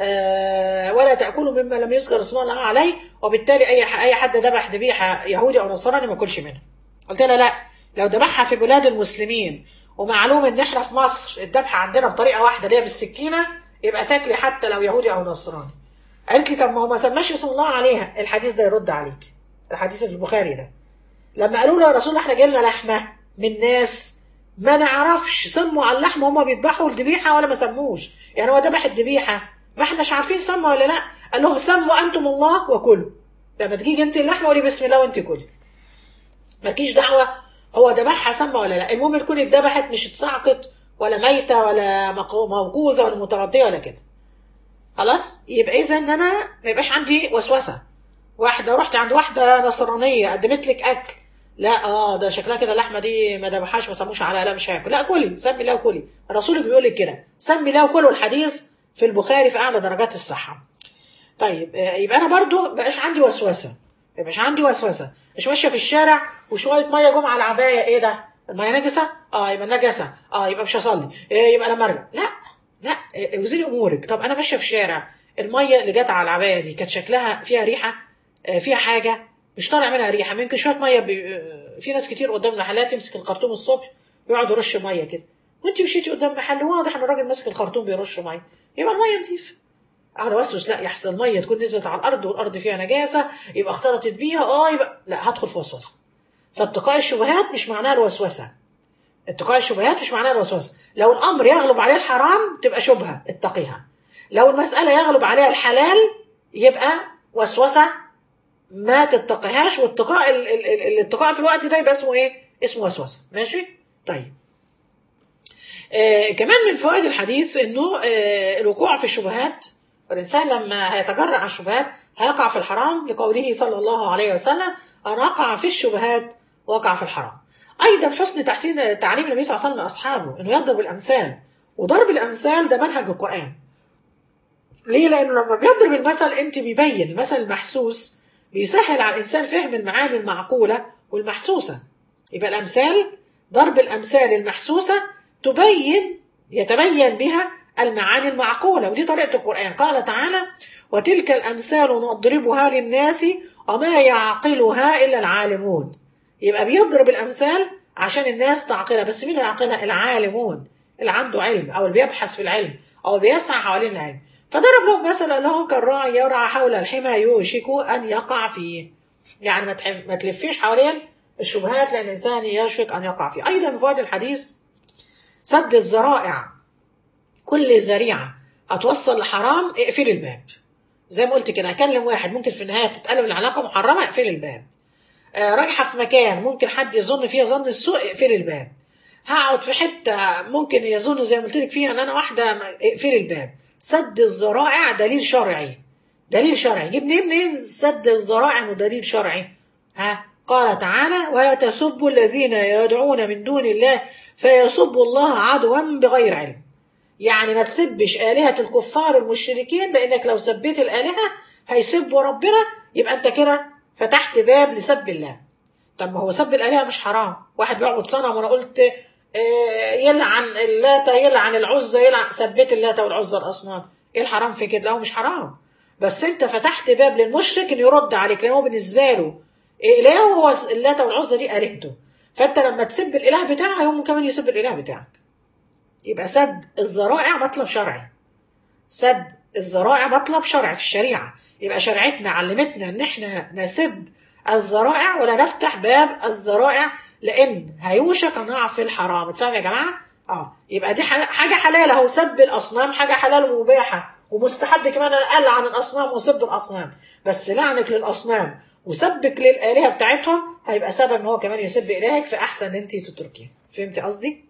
آه ولا تاكلوا مما لم يذكر اسم الله عليه وبالتالي اي اي حد ذبح ذبيحه يهودي او نصراني ما ياكلش منها قلت لها لا لو ذبحها في بلاد المسلمين ومعلوم ان احنا في مصر الذبح عندنا بطريقه واحده اللي هي بالسكينه يبقى تاكلي حتى لو يهودي او نصراني قالت لي طب ما هو ما سماش اسم الله عليها الحديث ده يرد عليك الحديث في البخاري ده لما قالوا له يا رسول الله احنا جالنا لحمه من ناس ما نعرفش سموا على اللحمه هما بيذبحوا الذبيحه ولا ما سموش يعني هو ذبح الذبيحه ما احناش عارفين سموا ولا لا قال لهم سموا انتم الله وكلوا لما تجيجي انت اللحمه قولي بسم الله وانت كلي مالكيش دعوه هو ذبحها سمى ولا لا المهم تكون اتذبحت مش اتصعقت ولا ميته ولا مقو- موقوذه ولا مترديه ولا كده خلاص يبقى اذا ان انا ما يبقاش عندي وسوسه واحده رحت عند واحده نصرانيه قدمت لك اكل لا اه ده شكلها كده اللحمه دي ما ذبحهاش ما سموش عليها لا مش هاكل لا كلي سمي الله وكلي رسولك بيقول لك كده سمي الله وكلي والحديث في البخاري في اعلى درجات الصحه طيب آه، يبقى انا برضو ما بقاش عندي وسوسه ما يبقاش عندي وسوسه مش ماشيه في الشارع وشويه ميه جم على العبايه ايه ده الميه نجسه اه يبقى نجسه اه يبقى مش هصلي إيه يبقى لما ارجع لا لا إيه، وزني امورك طب انا ماشيه في الشارع الميه اللي جت على العبايه دي كانت شكلها فيها ريحه آه، فيها حاجه مش طالع منها ريحه ممكن شويه ميه بي... آه، في ناس كتير قدام محلات يمسك الخرطوم الصبح ويقعد يرش ميه كده وانت مشيتي قدام محل واضح ان الراجل ماسك الخرطوم بيرش ميه يبقى الميه نضيفه اقعد اوسوس لا يحصل ميه تكون نزلت على الارض والارض فيها نجاسه يبقى اختلطت بيها اه يبقى لا هدخل في وسوسه فاتقاء الشبهات مش معناها الوسوسه اتقاء الشبهات مش معناها الوسوسه لو الامر يغلب عليه الحرام تبقى شبهه اتقيها لو المساله يغلب عليها الحلال يبقى وسوسه ما تتقيهاش واتقاء ال- ال- ال- الاتقاء في الوقت ده يبقى اسمه ايه اسمه وسوسه ماشي طيب آه كمان من فوائد الحديث انه آه الوقوع في الشبهات الانسان لما هيتجرأ على الشبهات هيقع في الحرام لقوله صلى الله عليه وسلم انا اقع في الشبهات واقع في الحرام ايضا حسن تحسين تعليم النبي صلى الله عليه وسلم لاصحابه انه يضرب الامثال وضرب الامثال ده منهج القران ليه لانه لما بيضرب المثل انت بيبين المثل المحسوس بيسهل على الانسان فهم المعاني المعقوله والمحسوسه يبقى الامثال ضرب الامثال المحسوسه تبين يتبين بها المعاني المعقوله ودي طريقه القران قال تعالى وتلك الامثال نضربها للناس وما يعقلها الا العالمون يبقى بيضرب الامثال عشان الناس تعقلها بس مين اللي يعقلها العالمون اللي عنده علم او اللي بيبحث في العلم او اللي بيسعى حوالين العلم فضرب لهم مثلا لهم كالراعي يرعى حول الحمى يوشك ان يقع فيه يعني ما تحف- ما تلفيش حوالين الشبهات لان الانسان يشك ان يقع فيه ايضا من فوائد الحديث سد الذرائع كل ذريعه هتوصل لحرام اقفل الباب زي ما قلت كده اكلم واحد ممكن في النهايه تتقلب العلاقه محرمه اقفل الباب آه، رايحه في مكان ممكن حد يظن فيها ظن السوء اقفل الباب هقعد في حته ممكن يظن زي ما قلت لك فيها ان انا واحده اقفل الباب سد الذرائع دليل شرعي دليل شرعي جيب منين منين سد الذرائع ودليل شرعي ها قال تعالى ولا تسبوا الذين يدعون من دون الله فيسبوا الله عدوا بغير علم يعني ما تسبش آلهة الكفار المشركين لأنك لو سبيت الآلهة هيسبوا ربنا يبقى أنت كده فتحت باب لسب الله طب ما هو سب الآلهة مش حرام واحد بيعبد صنم وأنا قلت آه، يلعن اللات يلعن العزى يلعن سبيت اللات والعزى الأصنام إيه الحرام في كده لا هو مش حرام بس أنت فتحت باب للمشرك إنه يرد عليك لأن هو بالنسبة له إله هو اللات والعزى دي آلهته فأنت لما تسب الإله بتاعه هم كمان يسب الإله بتاعك يبقى سد الذرائع مطلب شرعي سد الذرائع مطلب شرعي في الشريعة يبقى شريعتنا علمتنا ان احنا نسد الذرائع ولا نفتح باب الذرائع لان هيوشك ان نقع في الحرام اتفهم يا جماعة اه يبقى دي ح- حاجة حلال اهو سب الاصنام حاجة حلال ومباحة ومستحب كمان العن الاصنام وسب الاصنام بس لعنك للاصنام وسبك للالهه بتاعتهم هيبقى سبب ان هو كمان يسب الهك فاحسن ان انت تتركيه فهمتي قصدي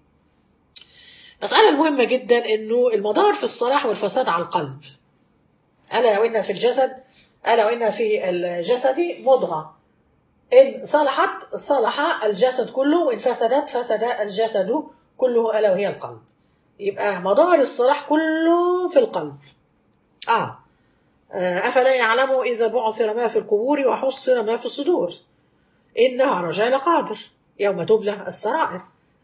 مسألة المهمة جدا انه المدار في الصلاح والفساد على القلب ألا وإن في الجسد ألا وإن في الجسد مضغة إن صلحت صلح الجسد كله وإن فسدت فسد الجسد كله ألا وهي القلب يبقى مدار الصلاح كله في القلب آه أفلا يعلم إذا بعثر ما في القبور وحصر ما في الصدور إنها رجال قادر يوم تبلى السرائر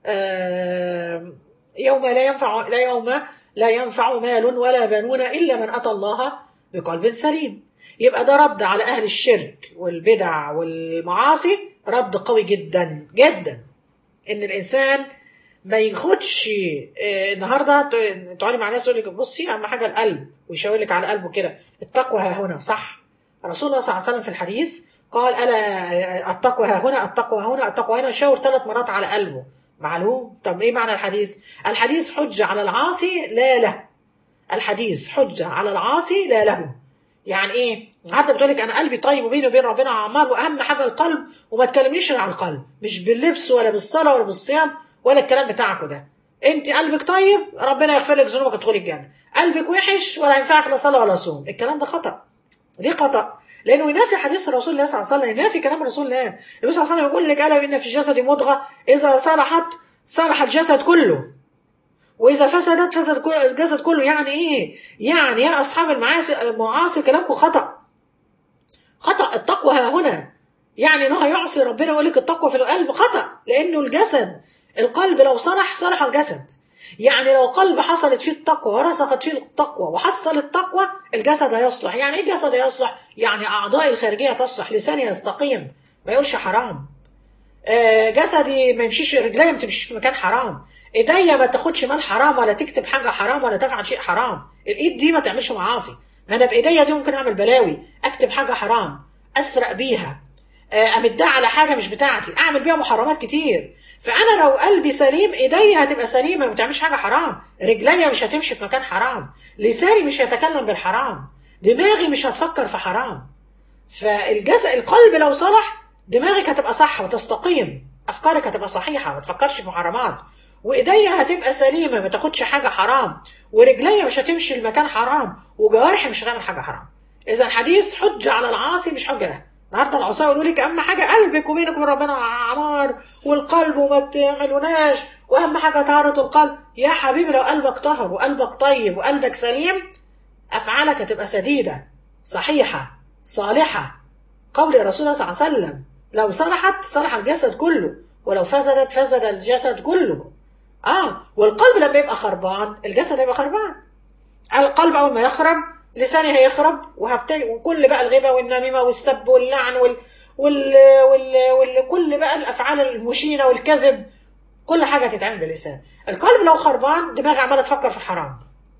آه يوم لا ينفع لا يوم لا ينفع مال ولا بنون إلا من أتى الله بقلب سليم يبقى ده رد على أهل الشرك والبدع والمعاصي رد قوي جدا جدا إن الإنسان ما ياخدش النهارده تقعدي مع ناس يقول لك بصي اهم حاجه القلب ويشاور لك على قلبه كده التقوى ها هنا صح رسول الله صلى الله عليه وسلم في الحديث قال الا التقوى ها هنا التقوى ها هنا التقوى هنا شاور ثلاث مرات على قلبه معلوم طب ايه معنى الحديث الحديث حجه على العاصي لا له الحديث حجه على العاصي لا له يعني ايه حتى بتقول لك انا قلبي طيب وبيني وبين ربنا عمار واهم حاجه القلب وما تكلمنيش عن القلب مش باللبس ولا بالصلاه ولا بالصيام ولا الكلام بتاعكم ده انت قلبك طيب ربنا يغفر لك ذنوبك تدخلي الجنه قلبك وحش ولا ينفعك لا صلاه ولا صوم الكلام ده خطا ليه خطا لانه ينافي حديث رسول الله صلى الله عليه وسلم ينافي كلام رسول الله النبي صلى الله عليه وسلم يقول لك الا ان في الجسد مضغه اذا صلحت صلح الجسد كله واذا فسدت فسد الجسد كله يعني ايه يعني يا اصحاب المعاصي المعاصي كلامكم خطا خطا التقوى ها هنا يعني انه يعصي ربنا يقول لك التقوى في القلب خطا لانه الجسد القلب لو صلح صلح الجسد يعني لو قلب حصلت فيه التقوى ورسخت فيه التقوى وحصل التقوى الجسد هيصلح يعني ايه الجسد هيصلح يعني اعضائي الخارجيه تصلح لساني يستقيم ما يقولش حرام آه جسدي ما يمشيش رجلي ما تمشيش في مكان حرام ايديا ما تاخدش مال حرام ولا تكتب حاجه حرام ولا تفعل شيء حرام الايد دي ما تعملش معاصي ما انا بايديا دي ممكن اعمل بلاوي اكتب حاجه حرام اسرق بيها امدها على حاجه مش بتاعتي اعمل بيها محرمات كتير فانا لو قلبي سليم ايديا هتبقى سليمه ما تعملش حاجه حرام رجليا مش هتمشي في مكان حرام لساني مش هيتكلم بالحرام دماغي مش هتفكر في حرام فالجزء القلب لو صلح دماغك هتبقى صح وتستقيم افكارك هتبقى صحيحه ما تفكرش في محرمات وايديا هتبقى سليمه ما تاخدش حاجه حرام ورجليا مش هتمشي المكان حرام وجوارحي مش هتعمل حاجه حرام اذا الحديث حجه على العاصي مش حجه له النهارده العصاه يقولوا لك اهم حاجه قلبك وبينك وبين ربنا عمار والقلب وما تعملوناش واهم حاجه طهاره القلب يا حبيبي لو قلبك طهر وقلبك طيب وقلبك سليم افعالك هتبقى سديده صحيحه صالحه قول رسول الله صلى الله عليه وسلم لو صلحت صلح الجسد كله ولو فسدت فسد الجسد كله اه والقلب لما يبقى خربان الجسد هيبقى خربان القلب اول ما يخرب لساني هيخرب وهفتري وكل بقى الغيبه والنميمه والسب واللعن وال وال وال, وال... كل بقى الافعال المشينه والكذب كل حاجه هتتعمل باللسان القلب لو خربان دماغي عماله تفكر في الحرام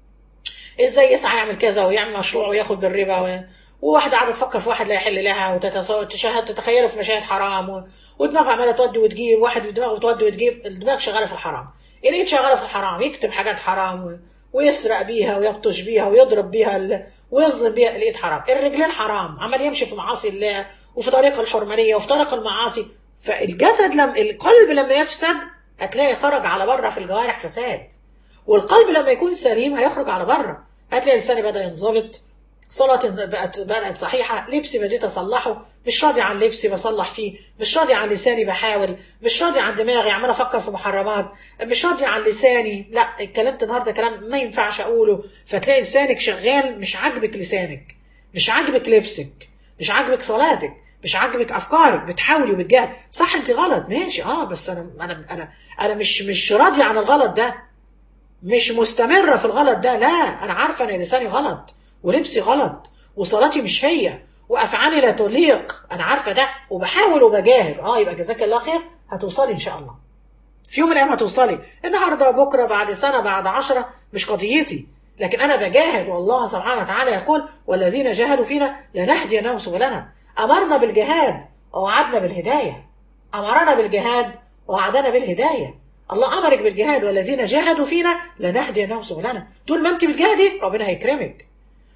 ازاي يسعى يعمل كذا ويعمل مشروع وياخد بالربا و... وواحده قاعده تفكر في واحد لا يحل لها وتتشاهد تتخيله في مشاهد حرام و... ودماغها عماله تودي وتجيب واحد دماغه تودي وتجيب الدماغ شغاله في الحرام الايد شغاله في الحرام يكتب حاجات حرام و... ويسرق بيها ويبطش بيها ويضرب بيها ال... ويظلم بيها الايد حرام الرجلين حرام عمال يمشي في معاصي الله وفي طريق الحرمانيه وفي طريق المعاصي فالجسد لما القلب لما يفسد هتلاقي خرج على بره في الجوارح فساد والقلب لما يكون سليم هيخرج على بره هتلاقي لساني بدا ينظبط صلاة بقت بقت صحيحة لبسي بديت أصلحه مش راضي عن لبسي بصلح فيه مش راضي عن لساني بحاول مش راضي عن دماغي عمال أفكر في محرمات مش راضي عن لساني لا اتكلمت النهاردة كلام ما ينفعش أقوله فتلاقي لسانك شغال مش عاجبك لسانك مش عاجبك لبسك مش عاجبك صلاتك مش عاجبك افكارك بتحاولي وبتجاهد صح انت غلط ماشي اه بس انا انا انا انا مش مش راضي عن الغلط ده مش مستمره في الغلط ده لا انا عارفه ان لساني غلط ولبسي غلط وصلاتي مش هي وافعالي لا تليق انا عارفه ده وبحاول وبجاهد اه يبقى جزاك الله خير هتوصلي ان شاء الله في يوم من الايام هتوصلي النهارده بكره بعد سنه بعد عشرة مش قضيتي لكن انا بجاهد والله سبحانه وتعالى يقول والذين جاهدوا فينا لنهدينهم سبلنا امرنا بالجهاد ووعدنا بالهدايه امرنا بالجهاد ووعدنا بالهدايه الله امرك بالجهاد والذين جاهدوا فينا لنهدينهم سبلنا طول ما انت بتجاهدي ربنا هيكرمك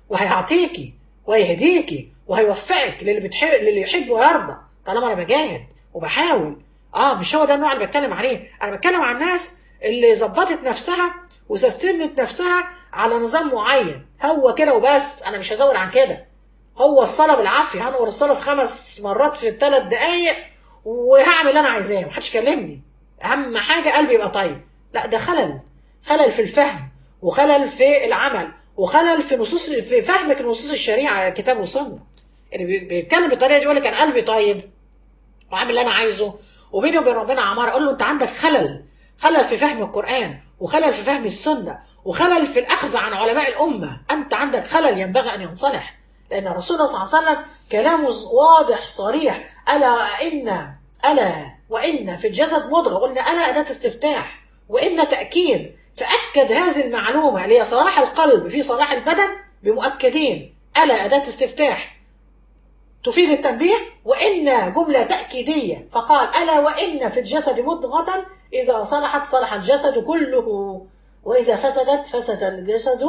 وهيعطيكي وهيهديكي وهيوفقك للي بتحب للي يحب ويرضى طالما انا بجاهد وبحاول اه مش هو ده النوع اللي بتكلم عليه انا بتكلم عن الناس اللي ظبطت نفسها وسستمت نفسها على نظام معين هو كده وبس انا مش هزود عن كده هو الصلاه بالعافيه هنقر الصلاه في خمس مرات في الثلاث دقايق وهعمل اللي انا عايزاه محدش يكلمني اهم حاجه قلبي يبقى طيب لا ده خلل خلل في الفهم وخلل في العمل وخلل في نصوص في فهمك لنصوص الشريعه الكتاب والسنه اللي بي- بيتكلم بالطريقه دي يقول لك انا قلبي طيب وعامل اللي انا عايزه وبيني وبين ربنا عمار اقول له انت عندك خلل خلل في فهم القران وخلل في فهم السنه وخلل في الاخذ عن علماء الامه انت عندك خلل ينبغي ان ينصلح لان الرسول صلى الله عليه وسلم كلامه واضح صريح الا ان الا وان في الجسد مضغه قلنا الا اداه استفتاح وان تاكيد فاكد هذه المعلومه اللي هي صلاح القلب في صلاح البدن بمؤكدين الا اداه استفتاح تفيد التنبيه وإن جملة تأكيدية فقال ألا وإن في الجسد مضغة إذا صلحت صلح الجسد كله وإذا فسدت فسد الجسد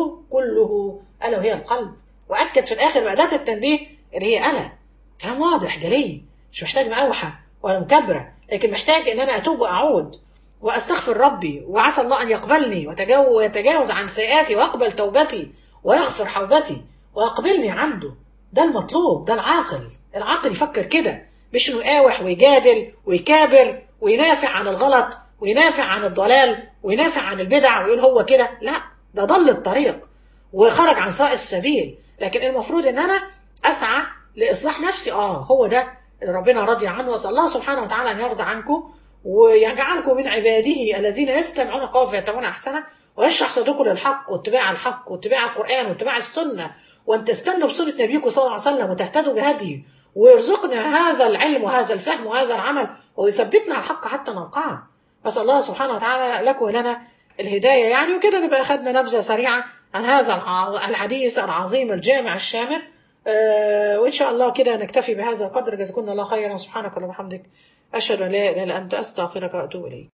كله ألا وهي القلب وأكد في الآخر بأداة التنبيه اللي هي ألا كلام واضح جلي مش محتاج مأوحة ولا مكبرة لكن محتاج إن أنا أتوب وأعود وأستغفر ربي وعسى الله أن يقبلني وتجاو- ويتجاوز عن سيئاتي ويقبل توبتي ويغفر حوبتي ويقبلني عنده ده المطلوب ده العاقل العاقل يفكر كده مش انه يقاوح ويجادل ويكابر وينافع عن الغلط وينافع عن الضلال وينافع عن البدع ويقول هو كده لا ده ضل الطريق وخرج عن سواء السبيل لكن المفروض ان انا اسعى لاصلاح نفسي اه هو ده اللي ربنا راضي عنه واسال الله سبحانه وتعالى ان يرضى عنكم ويجعلكم من عباده الذين يستمعون القول فيتبعون احسنه ويشرح صدركم للحق واتباع الحق واتباع القران واتباع السنه وان تستنوا بسنه نبيكم صلى الله عليه وسلم وتهتدوا بهديه ويرزقنا هذا العلم وهذا الفهم وهذا العمل ويثبتنا على الحق حتى نلقاه اسال الله سبحانه وتعالى لكم ولنا الهدايه يعني وكده نبقى اخذنا نبذه سريعه عن هذا الع- الحديث العظيم الجامع الشامل آه وان شاء الله كده نكتفي بهذا القدر جزاكم الله خيرا سبحانك اللهم وبحمدك اشهد ان لا اله الا انت استغفرك واتوب اليك